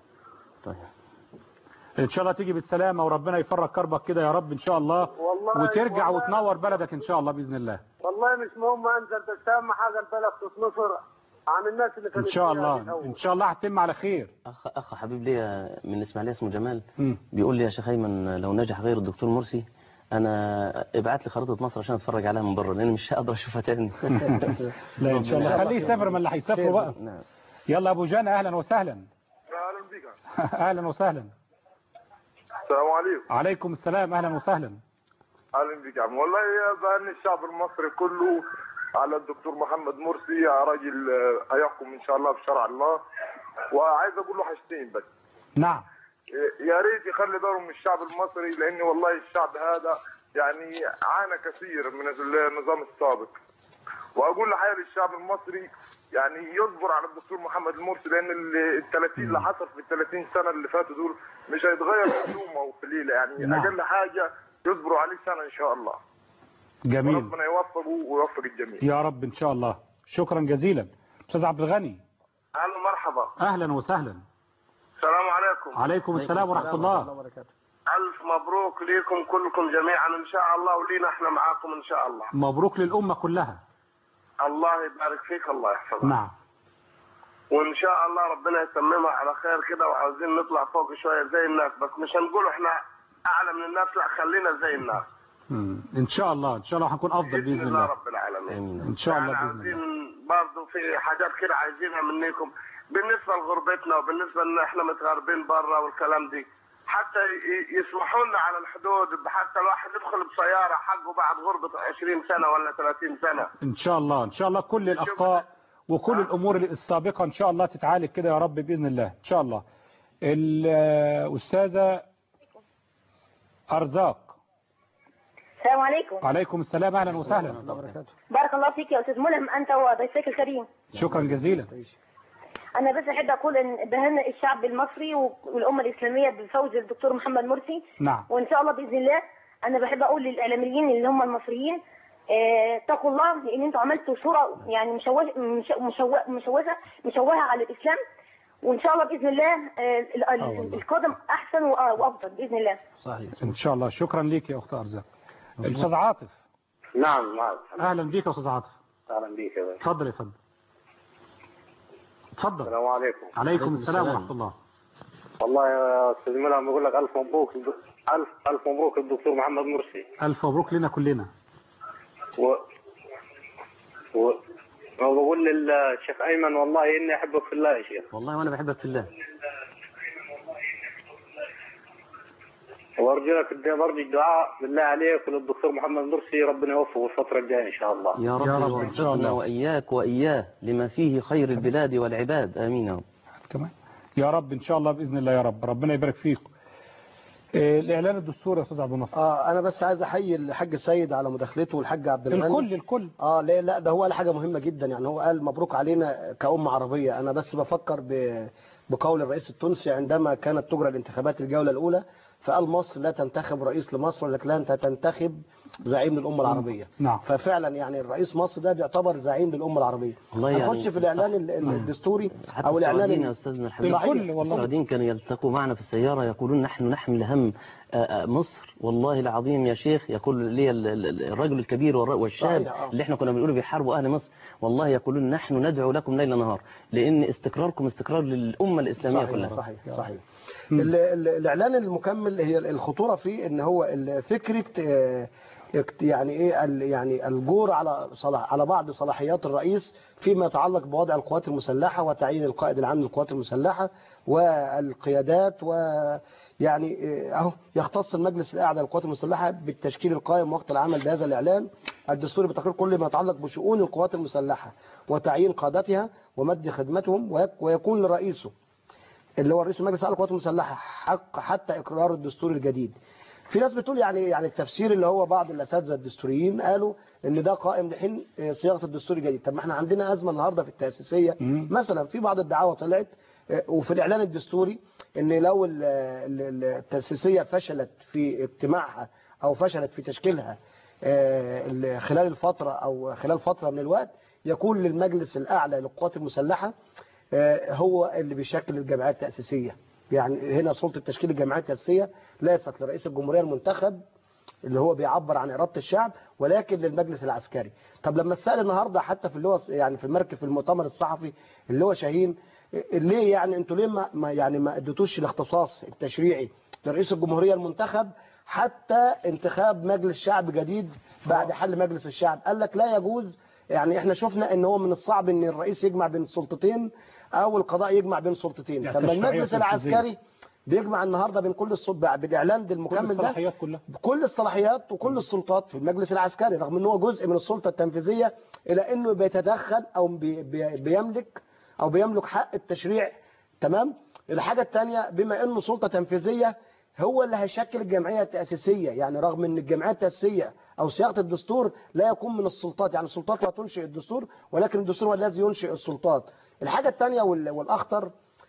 ان شاء الله تيجي بالسلامه وربنا يفرج كربك كده يا رب ان شاء الله والله- وترجع والله- وتنور بلدك ان شاء الله باذن الله والله مش مهم انزل بس اهم حاجه البلد تتنصر عن الناس اللي ان كانت شاء فيها الله الأول. ان شاء الله هتتم على خير اخ اخ حبيب ليا من اسماعيليه اسمه جمال مم. بيقول لي يا شيخ ايمن لو نجح غير الدكتور مرسي انا ابعت لي خريطه مصر عشان اتفرج عليها من بره لان مش هقدر اشوفها تاني لا ان شاء الله خليه يسافر من اللي هيسافروا بقى نعم يلا ابو جان اهلا وسهلا اهلا بيك اهلا وسهلا السلام عليكم عليكم السلام اهلا وسهلا اهلا بك يا عم والله يا بان الشعب المصري كله على الدكتور محمد مرسي يا راجل آه، هيحكم ان شاء الله بشرع الله وعايز اقول له حاجتين بس نعم آه، يا ريت يخلي باله من الشعب المصري لان والله الشعب هذا يعني عانى كثير من النظام السابق واقول لحياة للشعب المصري يعني يصبر على الدكتور محمد المرسي لان ال 30 اللي حصل في ال 30 سنه اللي فاتوا دول مش هيتغير في يوم او في ليله يعني نعم. اقل حاجه يصبروا عليه سنه ان شاء الله جميل ربنا يوفقه ويوفق الجميع يا رب ان شاء الله شكرا جزيلا استاذ عبد الغني اهلا مرحبا اهلا وسهلا السلام عليكم عليكم السلام ورحمه الله الف مبروك ليكم كلكم جميعا ان شاء الله ولينا احنا معاكم ان شاء الله مبروك للامه كلها الله يبارك فيك الله يحفظك نعم وان شاء الله ربنا يتممها على خير كده وعاوزين نطلع فوق شويه زي الناس بس مش هنقول احنا اعلى من الناس لا خلينا زي الناس مم. ان شاء الله ان شاء الله هنكون افضل باذن باذن الله الله رب العالمين ان شاء الله يعني باذن الله عايزين برضه في حاجات كده عايزينها منكم بالنسبه لغربتنا وبالنسبه ان احنا متغربين بره والكلام دي حتى ي- يسمحوا لنا على الحدود حتى الواحد يدخل بسياره حقه بعد غربه 20 سنه ولا 30 سنه ان شاء الله ان شاء الله كل الاخطاء وكل الامور السابقه ان شاء الله تتعالج كده يا رب باذن الله ان شاء الله الاستاذه ارزاق السلام عليكم عليكم السلام اهلا وسهلا بارك الله فيك يا استاذ ملهم انت وضيفك الكريم شكرا جزيلا انا بس احب اقول ان بهنئ الشعب المصري والامه الاسلاميه بفوز الدكتور محمد مرسي نعم وان شاء الله باذن الله انا بحب اقول للاعلاميين اللي هم المصريين آه، اتقوا الله لان انتوا عملتوا صوره يعني مشوه مش- مشوه مشوهه مشوهه على الاسلام وان شاء الله باذن الله آه، ال- ال- آه والله. القادم احسن وأ- وافضل باذن الله صحيح ان شاء الله شكرا ليك يا اخت ارزاق الاستاذ عاطف نعم نعم اهلا بيك يا استاذ عاطف اهلا بيك يا باشا اتفضل يا فندم اتفضل السلام عليكم عليكم السلام ورحمه الله والله يا استاذ ملهم بقول لك الف مبروك الف الف مبروك الدكتور محمد مرسي الف مبروك لنا كلنا و و وبقول للشيخ ايمن والله اني احبك في الله يا شيخ والله وانا بحبك في الله وارجو لك برجو الدعاء بالله عليك وللدكتور محمد مرسي ربنا يوفقه الفتره الجايه ان شاء الله يا رب, يا رب إن شاء الله. يوفقنا واياك واياه لما فيه خير البلاد والعباد امين يا رب كمان يا رب ان شاء الله باذن الله يا رب ربنا يبارك فيك آه، الاعلان الدستوري يا استاذ عبد الناصر اه انا بس عايز احيي الحاج السيد على مداخلته والحاج عبد الغني الكل الكل اه لا لا ده هو قال حاجه مهمه جدا يعني هو قال مبروك علينا كأمة عربيه انا بس بفكر ب بقول الرئيس التونسي عندما كانت تجرى الانتخابات الجوله الاولى فقال مصر لا تنتخب رئيس لمصر ولكن انت تنتخب زعيم للامه العربيه نعم ففعلا يعني الرئيس مصر ده بيعتبر زعيم للامه العربيه والله يعني هنخش في الاعلان ال- ال- الدستوري حتى او الاعلان السعوديين يا ال- استاذنا الحبيب صحيح. السعوديين كانوا يلتقوا معنا في السياره يقولون نحن نحمل هم آه، آه، مصر والله العظيم يا شيخ يقول لي ال- ال- الرجل الكبير والر- والشاب صحيح، آه. اللي احنا كنا بنقوله بيحاربوا اهل مصر والله يقولون نحن ندعو لكم ليل نهار لان استقراركم استقرار للامه الاسلاميه صحيح كلها صحيح صحيح ال- ال- الاعلان المكمل هي الخطوره فيه ان هو ال- فكره آه، اكت- يعني ايه ال- يعني الجور على صلاح على بعض صلاحيات الرئيس فيما يتعلق بوضع القوات المسلحه وتعيين القائد العام للقوات المسلحه والقيادات ويعني آه، اهو يختص المجلس الاعلى للقوات المسلحه بالتشكيل القائم وقت العمل بهذا الاعلان الدستوري بتقرير كل ما يتعلق بشؤون القوات المسلحه وتعيين قادتها ومد خدمتهم ويك- ويكون لرئيسه اللي هو رئيس المجلس الاعلى للقوات المسلحه حق حتى اقرار الدستور الجديد في ناس بتقول يعني يعني التفسير اللي هو بعض الاساتذه الدستوريين قالوا ان ده قائم لحين صياغه الدستور الجديد طب ما احنا عندنا ازمه النهارده في التاسيسيه مثلا في بعض الدعاوى طلعت آه، وفي الاعلان الدستوري ان لو ال- ال- ال- التاسيسيه فشلت في اجتماعها او فشلت في تشكيلها آه، ال- خلال الفترة أو خلال فترة من الوقت يكون للمجلس الأعلى للقوات المسلحة آه، هو اللي بيشكل الجمعيات التأسيسية يعني هنا سلطة تشكيل الجمعيات التأسيسية ليست لرئيس الجمهورية المنتخب اللي هو بيعبر عن إرادة الشعب ولكن للمجلس العسكري طب لما اتسال النهارده حتى في اللي هو يعني في المركب في المؤتمر الصحفي اللي هو شاهين ليه يعني انتوا ليه ما ما- يعني ما اديتوش الاختصاص التشريعي لرئيس الجمهورية المنتخب حتى انتخاب مجلس شعب جديد بعد حل مجلس الشعب قال لك لا يجوز يعني احنا شفنا ان هو من الصعب ان الرئيس يجمع بين سلطتين او القضاء يجمع بين سلطتين يعني طب ما تشريعية المجلس تنفيذية. العسكري بيجمع النهارده بين كل السلطات بالاعلان ده كل المكمل ده الصلاحيات كلها بكل الصلاحيات وكل السلطات في المجلس العسكري رغم ان هو جزء من السلطه التنفيذيه الى انه بيتدخل او بي بي بيملك او بيملك حق التشريع تمام الحاجه الثانيه بما انه سلطه تنفيذيه هو اللي هيشكل الجمعيه التاسيسيه يعني رغم ان الجمعيه التاسيسيه او صياغه الدستور لا يكون من السلطات يعني السلطات لا تنشئ الدستور ولكن الدستور هو الذي ينشئ السلطات الحاجه الثانيه والاخطر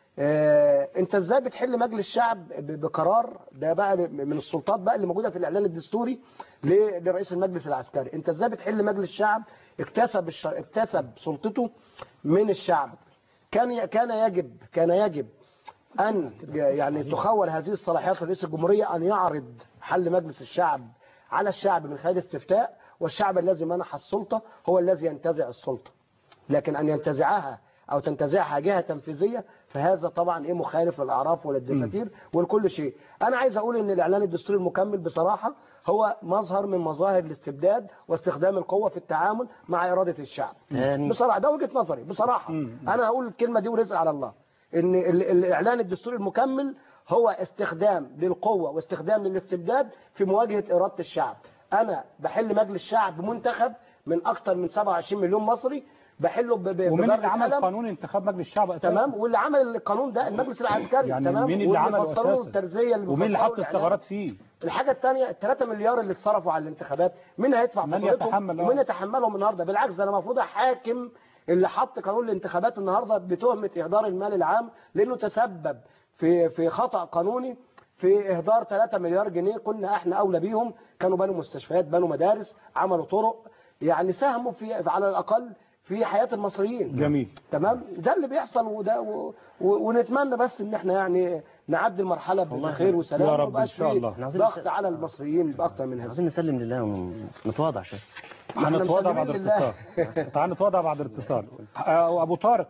آه، انت ازاي بتحل مجلس شعب ب- بقرار ده بقى من السلطات بقى اللي موجوده في الاعلان الدستوري ل- لرئيس المجلس العسكري انت ازاي بتحل مجلس شعب اكتسب الش... اكتسب سلطته من الشعب كان ي... كان يجب كان يجب ان ي- يعني تخول هذه الصلاحيات لرئيس الجمهوريه ان يعرض حل مجلس الشعب على الشعب من خلال استفتاء والشعب الذي منح السلطه هو الذي ينتزع السلطه لكن أن ينتزعها أو تنتزعها جهة تنفيذية فهذا طبعا إيه مخالف للأعراف وللدساتير ولكل شيء أنا عايز أقول أن الإعلان الدستوري المكمل بصراحة هو مظهر من مظاهر الاستبداد واستخدام القوة في التعامل مع إرادة الشعب يعني- بصراحة ده وجهة نظري بصراحة أنا هقول الكلمة دي ورزق على الله ان ال- الاعلان الدستوري المكمل هو استخدام للقوة واستخدام للاستبداد في مواجهة إرادة الشعب انا بحل مجلس شعب منتخب من اكثر من 27 مليون مصري بحله ب- ب- ومين بضربة اللي عمل قلم. قانون انتخاب مجلس الشعب أساسا؟ تمام واللي عمل القانون ده المجلس العسكري يعني تمام مين اللي عمله فسروا له أساسا؟ الترزيه اللي ومين اللي بيفسروا حط الإعلان. الثغرات فيه؟ الحاجة الثانية ال 3 مليار اللي اتصرفوا على الانتخابات مين هيدفع من فاتورتهم يتحمل؟ آه. ومين يتحملهم النهارده بالعكس ده انا المفروض احاكم اللي حط قانون الانتخابات النهارده بتهمة اهدار المال العام لانه تسبب في في خطأ قانوني في اهدار 3 مليار جنيه كنا احنا اولى بيهم كانوا بنوا مستشفيات بنوا مدارس عملوا طرق يعني ساهموا في على الاقل في حياة المصريين جميل تمام ده اللي بيحصل وده و... و... ونتمنى بس ان احنا يعني نعدي المرحله بخير وسلام يا رب ومبقاش إن شاء فيه الله. إحنا عاوزين ضغط نسلم. على المصريين باكتر من هذا عايزين نسلم لله ونتواضع شويه ما إحنا هنتواضع بعد مسلمين لله. الاتصال تعال نتواضع بعد الاتصال آه، ابو طارق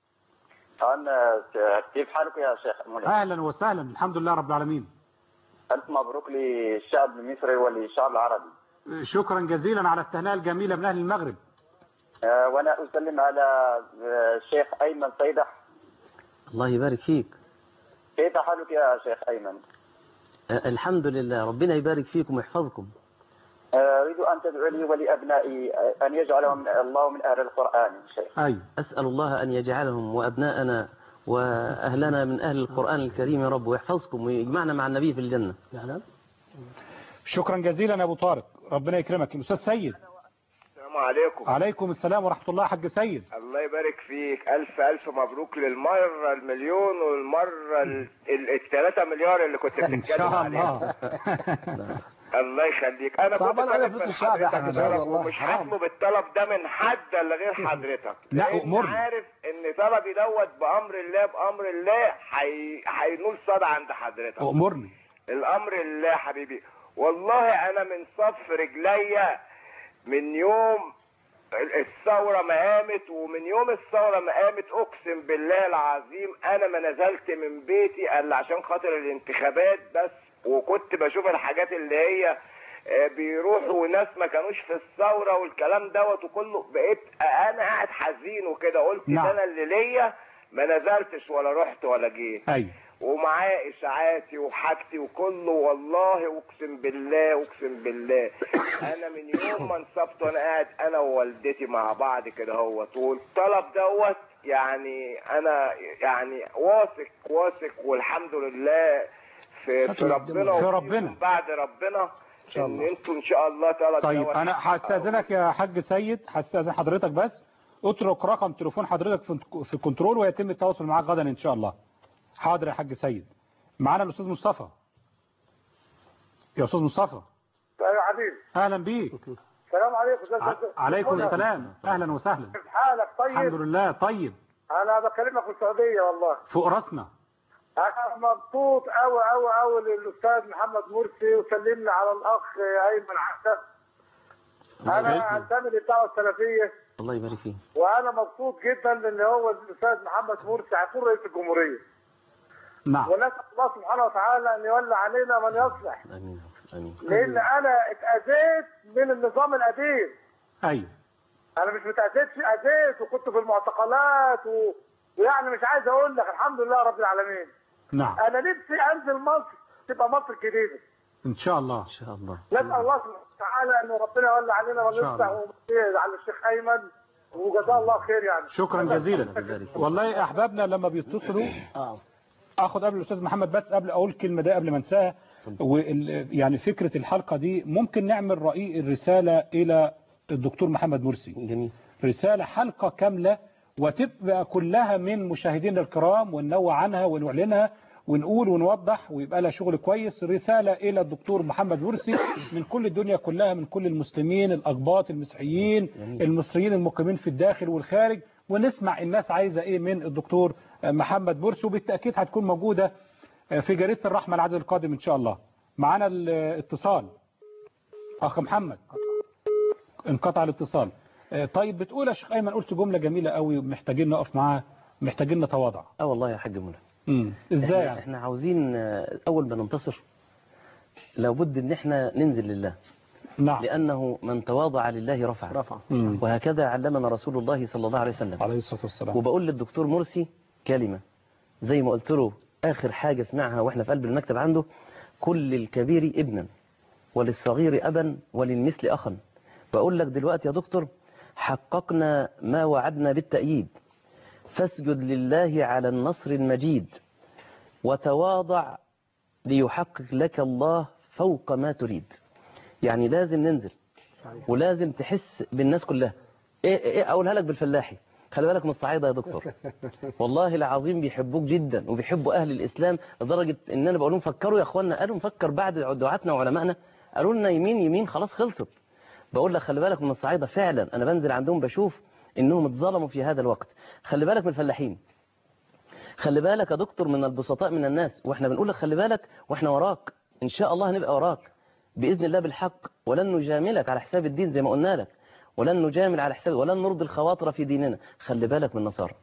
أنا كيف حالك يا شيخ منى؟ اهلا وسهلا الحمد لله رب العالمين ألف مبروك للشعب المصري وللشعب العربي شكرا جزيلا على التهنئه الجميله من اهل المغرب آه، وأنا أسلم على آه، الشيخ أيمن صيدح الله يبارك فيك كيف حالك يا شيخ أيمن؟ آه، الحمد لله ربنا يبارك فيكم ويحفظكم آه، أريد أن تدعو لي ولأبنائي آه، أن يجعلهم الله من أهل القرآن شيخ أي أسأل الله أن يجعلهم وأبناءنا وأهلنا من أهل القرآن الكريم يا رب ويحفظكم ويجمعنا مع النبي في الجنة شكرا جزيلا يا ابو طارق ربنا يكرمك الاستاذ سيد السلام عليكم عليكم السلام ورحمه الله حاج سيد الله يبارك فيك ألف ألف مبروك للمرة المليون والمرة ال- ال- الثلاثة مليار اللي كنت ان بتتكلم شاء عليهم الله الله يخليك أنا كنت صعبان على طالب فلوس من الشعب يا حضرتك حاج طلب سيد والله. ومش حرام. هطلب الطلب ده من حد إلا غير حضرتك لا، لأن أمرني. عارف إن طلبي دوت بأمر الله بأمر الله حي- هينول صدى عند حضرتك امرني الامر لله حبيبي والله انا من صف رجليا من يوم الثورة ما قامت ومن يوم الثورة ما قامت اقسم بالله العظيم انا ما نزلت من بيتي الا عشان خاطر الانتخابات بس وكنت بشوف الحاجات اللي هي آه، بيروحوا ناس ما كانوش في الثورة والكلام دوت وكله بقيت انا قاعد حزين وكده قلت نعم. ده انا اللي ليا ما نزلتش ولا رحت ولا جيت ايوه ومعاه اشاعاتي وحاجتي وكله والله اقسم بالله اقسم بالله انا من يوم ما انصبت وانا قاعد انا ووالدتي مع بعض كده اهوت والطلب دوت يعني انا يعني واثق واثق والحمد لله في, في ربنا في وفيكم ربنا. بعد ربنا شاء ان الله. انتوا ان شاء الله طلب طيب دوت انا هستاذنك يا حاج سيد هستاذن حضرتك بس اترك رقم تليفون حضرتك في في الكنترول ويتم التواصل معاك غدا ان شاء الله حاضر يا حاج سيد معانا الاستاذ مصطفى يا استاذ مصطفى حبيبي اهلا بيك السلام عليكم ازيك يا ع- أستاذ عليكم منى؟ السلام اهلا وسهلا كيف حالك طيب الحمد لله طيب انا بكلمك من السعوديه والله فوق راسنا انا مبسوط قوي قوي قوي للاستاذ محمد مرسي وسلمنا على الاخ ايمن عسى انا انتمي للدعوه السلفيه الله يبارك فيه وانا مبسوط جدا ان هو الاستاذ محمد مرسي هيكون رئيس الجمهوريه نعم ونسال الله سبحانه وتعالى ان يولى علينا من يصلح امين امين لان انا اتاذيت من النظام القديم ايوه انا مش متاذيتش اذيت وكنت في المعتقلات و... ويعني مش عايز اقول لك الحمد لله رب العالمين نعم انا نفسي انزل مصر تبقى مصر الجديده ان شاء الله ان شاء الله نسال الله سبحانه وتعالى ان ربنا يولى علينا إن شاء ونفتح الله. ومسير على الشيخ ايمن وجزاه الله خير يعني شكرا جزيلا والله احبابنا لما بيتصلوا اخد قبل الاستاذ محمد بس قبل اقول الكلمه دي قبل ما انساها وال- يعني فكره الحلقه دي ممكن نعمل رأي الرساله الى الدكتور محمد مرسي جميل رساله حلقه كامله وتبقى كلها من مشاهدينا الكرام وننوع عنها ونعلنها ونقول ونوضح ويبقى لها شغل كويس رسالة إلى الدكتور محمد مرسي من كل الدنيا كلها من كل المسلمين الأقباط المسيحيين المصريين المقيمين في الداخل والخارج ونسمع الناس عايزة إيه من الدكتور محمد مرسي وبالتأكيد هتكون موجودة في جريدة الرحمة العدد القادم إن شاء الله معانا الاتصال أخ محمد انقطع الاتصال طيب بتقول يا شيخ أيمن قلت جملة جميلة قوي محتاجين نقف معاها محتاجين نتواضع اه والله يا حاج منى امم ازاي احنا, يعني احنا عاوزين آه، اول ما ننتصر لابد ان احنا ننزل لله نعم لانه من تواضع لله رفع رفع مم. وهكذا علمنا رسول الله صلى الله عليه وسلم عليه الصلاة والسلام وبقول للدكتور مرسي كلمة زي ما قلت له آخر حاجة سمعها وإحنا في قلب المكتب عنده كل الكبير ابنا وللصغير أبا وللمثل أخا بقول لك دلوقتي يا دكتور حققنا ما وعدنا بالتأييد فاسجد لله على النصر المجيد وتواضع ليحقق لك الله فوق ما تريد يعني لازم ننزل ولازم تحس بالناس كلها ايه ايه اقولها لك بالفلاحي خلي بالك من الصعايده يا دكتور والله العظيم بيحبوك جدا وبيحبوا اهل الاسلام لدرجه ان انا بقول لهم فكروا يا اخوانا قالوا نفكر بعد دعاتنا وعلمائنا قالوا لنا يمين يمين خلاص خلصت بقول لك خلي بالك من الصعايده فعلا انا بنزل عندهم بشوف انهم اتظلموا في هذا الوقت خلي بالك من الفلاحين خلي بالك يا دكتور من البسطاء من الناس واحنا بنقول لك خلي بالك واحنا وراك ان شاء الله هنبقى وراك باذن الله بالحق ولن نجاملك على حساب الدين زي ما قلنا لك ولن نجامل على حساب ولن نرضي الخواطر في ديننا خلي بالك من النصارى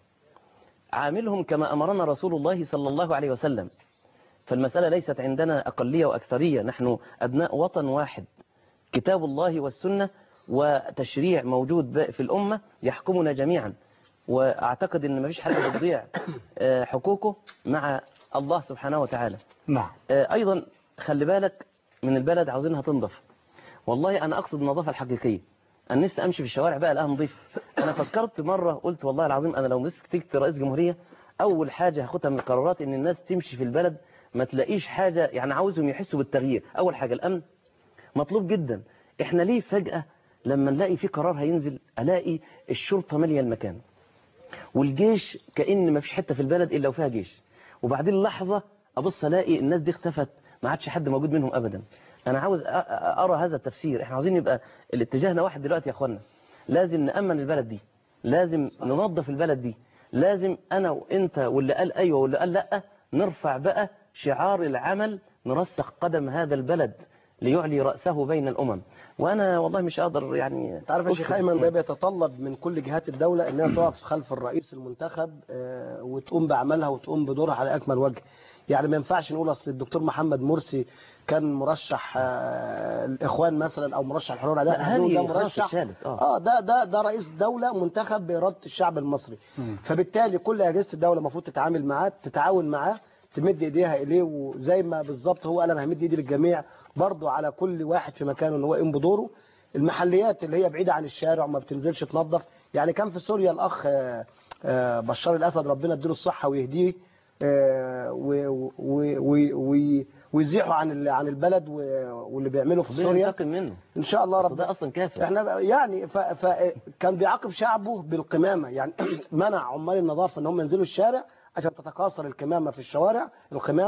عاملهم كما امرنا رسول الله صلى الله عليه وسلم فالمسألة ليست عندنا أقلية وأكثرية نحن أبناء وطن واحد كتاب الله والسنة وتشريع موجود في الأمة يحكمنا جميعا وأعتقد أن مفيش حد بتضيع آه، حقوقه مع الله سبحانه وتعالى نعم آه، أيضا خلي بالك من البلد عاوزينها تنضف والله أنا أقصد النظافة الحقيقية أنا نفسي أمشي في الشوارع بقى الآن نضيف أنا فكرت مرة قلت والله العظيم أنا لو مسكت رئيس جمهورية أول حاجة هاخدها من القرارات إن الناس تمشي في البلد ما تلاقيش حاجة يعني عاوزهم يحسوا بالتغيير أول حاجة الأمن مطلوب جدا إحنا ليه فجأة لما نلاقي في قرار هينزل ألاقي الشرطة مالية المكان والجيش كأن ما فيش حتة في البلد إلا وفيها جيش وبعدين لحظة أبص ألاقي الناس دي اختفت ما عادش حد موجود منهم أبدا أنا عاوز أ- أ- أرى هذا التفسير إحنا عاوزين يبقى الاتجاهنا واحد دلوقتي يا أخوانا لازم نأمن البلد دي لازم ننظف البلد دي لازم أنا وإنت واللي قال أيوة واللي قال لأ نرفع بقى شعار العمل نرسخ قدم هذا البلد ليعلي رأسه بين الأمم وأنا والله مش قادر يعني تعرف يا شيخ أشكر. ايمن ده بيتطلب من كل جهات الدوله انها تقف خلف الرئيس المنتخب آه، وتقوم بعملها وتقوم بدورها على اكمل وجه يعني ما ينفعش نقول اصل الدكتور محمد مرسي كان مرشح آه، الاخوان مثلا او مرشح الحريه والعداله لا، إحنا بنقول هذه ده خلاص مرشح اتشالت، آه. اه ده ده ده رئيس دوله منتخب باراده الشعب المصري فبالتالي كل اجهزه الدوله المفروض تتعامل معاه تتعاون معاه تمد ايديها اليه وزي ما بالظبط هو قال انا همد ايدي للجميع برضه على كل واحد في مكانه ان هو يقوم بدوره المحليات اللي هي بعيده عن الشارع وما بتنزلش تنظف يعني كان في سوريا الاخ آه، آه، بشار الاسد ربنا يديله الصحه ويهديه آه، و- و- و- و- ويزيحوا عن ال- عن البلد و- واللي بيعمله في ربنا سوريا ينتقم منه ان شاء الله رب ده أصلا كافر احنا يعني ف... فكان بيعاقب شعبه بالقمامه يعني منع عمال النظافه ان هم ينزلوا الشارع عشان تتكاثر القمامه في الشوارع القمامه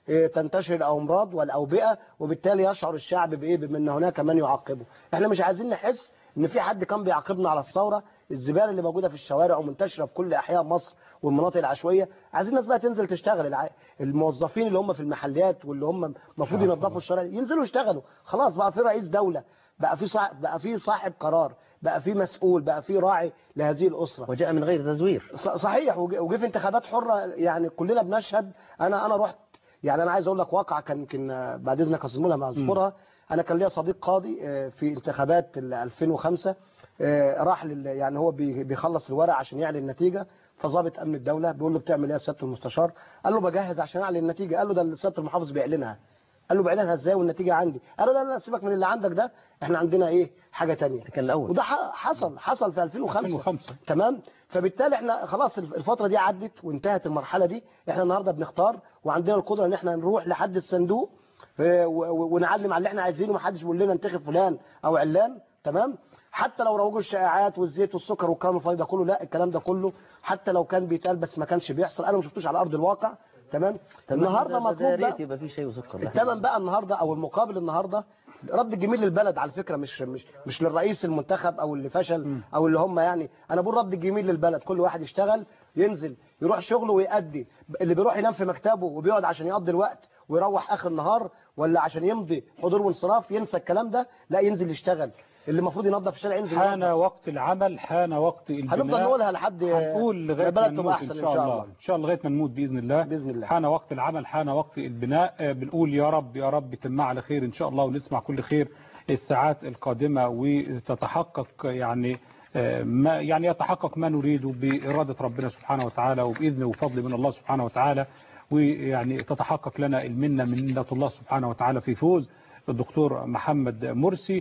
إيه، تنتشر الامراض والاوبئه وبالتالي يشعر الشعب بايه بان هناك من يعاقبه احنا مش عايزين نحس ان في حد كان بيعاقبنا على الثوره الزباله اللي موجوده في الشوارع ومنتشره في كل احياء مصر والمناطق العشوائيه عايزين الناس بقى تنزل تشتغل الع- الموظفين اللي هم في المحلات واللي هم المفروض ينظفوا الشوارع ينزلوا يشتغلوا خلاص بقى في رئيس دوله بقى في صاحب بقى في صاحب قرار بقى في مسؤول بقى في راعي لهذه الاسره وجاء من غير تزوير ص- صحيح وج- وجه في انتخابات حره يعني كلنا بنشهد انا انا رحت يعني انا عايز اقول لك واقعه كان يمكن آه، بعد اذنك اصملها ما اذكرها انا كان ليا صديق قاضي آه، في انتخابات ال 2005 آه، راح لل يعني هو بي- بيخلص الورق عشان يعلن النتيجه فضابط امن الدوله بيقول له بتعمل ايه يا سياده المستشار قال له بجهز عشان اعلن النتيجه قال له ده سياده المحافظ بيعلنها قال له بعلنها ازاي والنتيجه عندي قال له لا لا سيبك من اللي عندك ده احنا عندنا ايه حاجه تانية كان الاول وده ح- حصل حصل في 2005 2005. تمام فبالتالي احنا خلاص الف- الفتره دي عدت وانتهت المرحله دي احنا النهارده بنختار وعندنا القدره ان احنا نروح لحد الصندوق اه، و- و- ونعلم على اللي احنا عايزينه محدش بيقول لنا انتخب فلان او علان تمام حتى لو روجوا الشائعات والزيت والسكر والكلام الفاضي ده كله لا الكلام ده كله حتى لو كان بيتقال بس ما كانش بيحصل انا ما شفتوش على ارض الواقع تمام النهارده مطلوب يا بقى ريت يبقى في شيء وسكر الثمن بقى النهارده او المقابل النهارده رد الجميل للبلد على فكره مش مش مش للرئيس المنتخب او اللي فشل او اللي هم يعني انا بقول رد الجميل للبلد كل واحد يشتغل ينزل يروح شغله ويأدي اللي بيروح ينام في مكتبه وبيقعد عشان يقضي الوقت ويروح اخر النهار ولا عشان يمضي حضور وانصراف ينسى الكلام ده لا ينزل يشتغل اللي المفروض ينظف الشارع ينزل حان ينظف. وقت العمل حان وقت البناء هنفضل نقولها لحد هنقول ما لغايه البلد ما تبقى نموت احسن ان شاء الله ان شاء الله لغايه ما نموت باذن الله باذن الله حان وقت العمل حان وقت البناء آه، بنقول يا رب يا رب تمع على خير ان شاء الله ونسمع كل خير الساعات القادمه وتتحقق يعني آه، ما يعني يتحقق ما نريده باراده ربنا سبحانه وتعالى وباذن وفضل من الله سبحانه وتعالى ويعني تتحقق لنا المنه من منه الله سبحانه وتعالى في فوز الدكتور محمد مرسي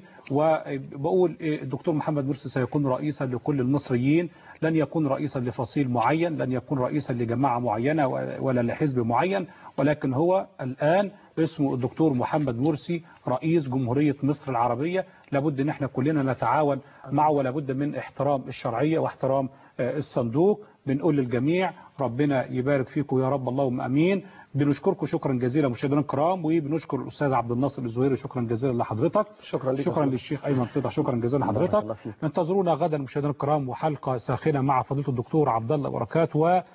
وبقول إيه، الدكتور محمد مرسي سيكون رئيسا لكل المصريين لن يكون رئيسا لفصيل معين لن يكون رئيسا لجماعة معينة ولا لحزب معين ولكن هو الآن اسمه الدكتور محمد مرسي رئيس جمهورية مصر العربية لابد ان احنا كلنا نتعاون معه ولابد من احترام الشرعية واحترام آه، الصندوق بنقول للجميع ربنا يبارك فيكم يا رب اللهم امين بنشكركم شكرا جزيلا مشاهدينا الكرام وبنشكر الاستاذ عبد الناصر الزهيري شكرا جزيلا لحضرتك شكرا لك شكرا للشيخ ايمن صدق شكرا جزيلا لحضرتك انتظرونا غدا مشاهدينا الكرام وحلقه ساخنه مع فضيله الدكتور عبد الله بركات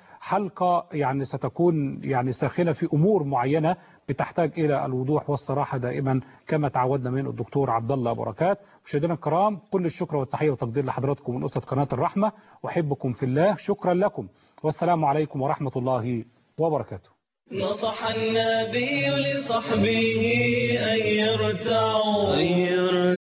وحلقه يعني ستكون يعني ساخنه في امور معينه بتحتاج الى الوضوح والصراحه دائما كما تعودنا من الدكتور عبد الله بركات مشاهدينا الكرام كل الشكر والتحيه والتقدير لحضراتكم من اسره قناه الرحمه احبكم في الله شكرا لكم والسلام عليكم ورحمه الله وبركاته نصح النبي لصحبه أن يرتعوا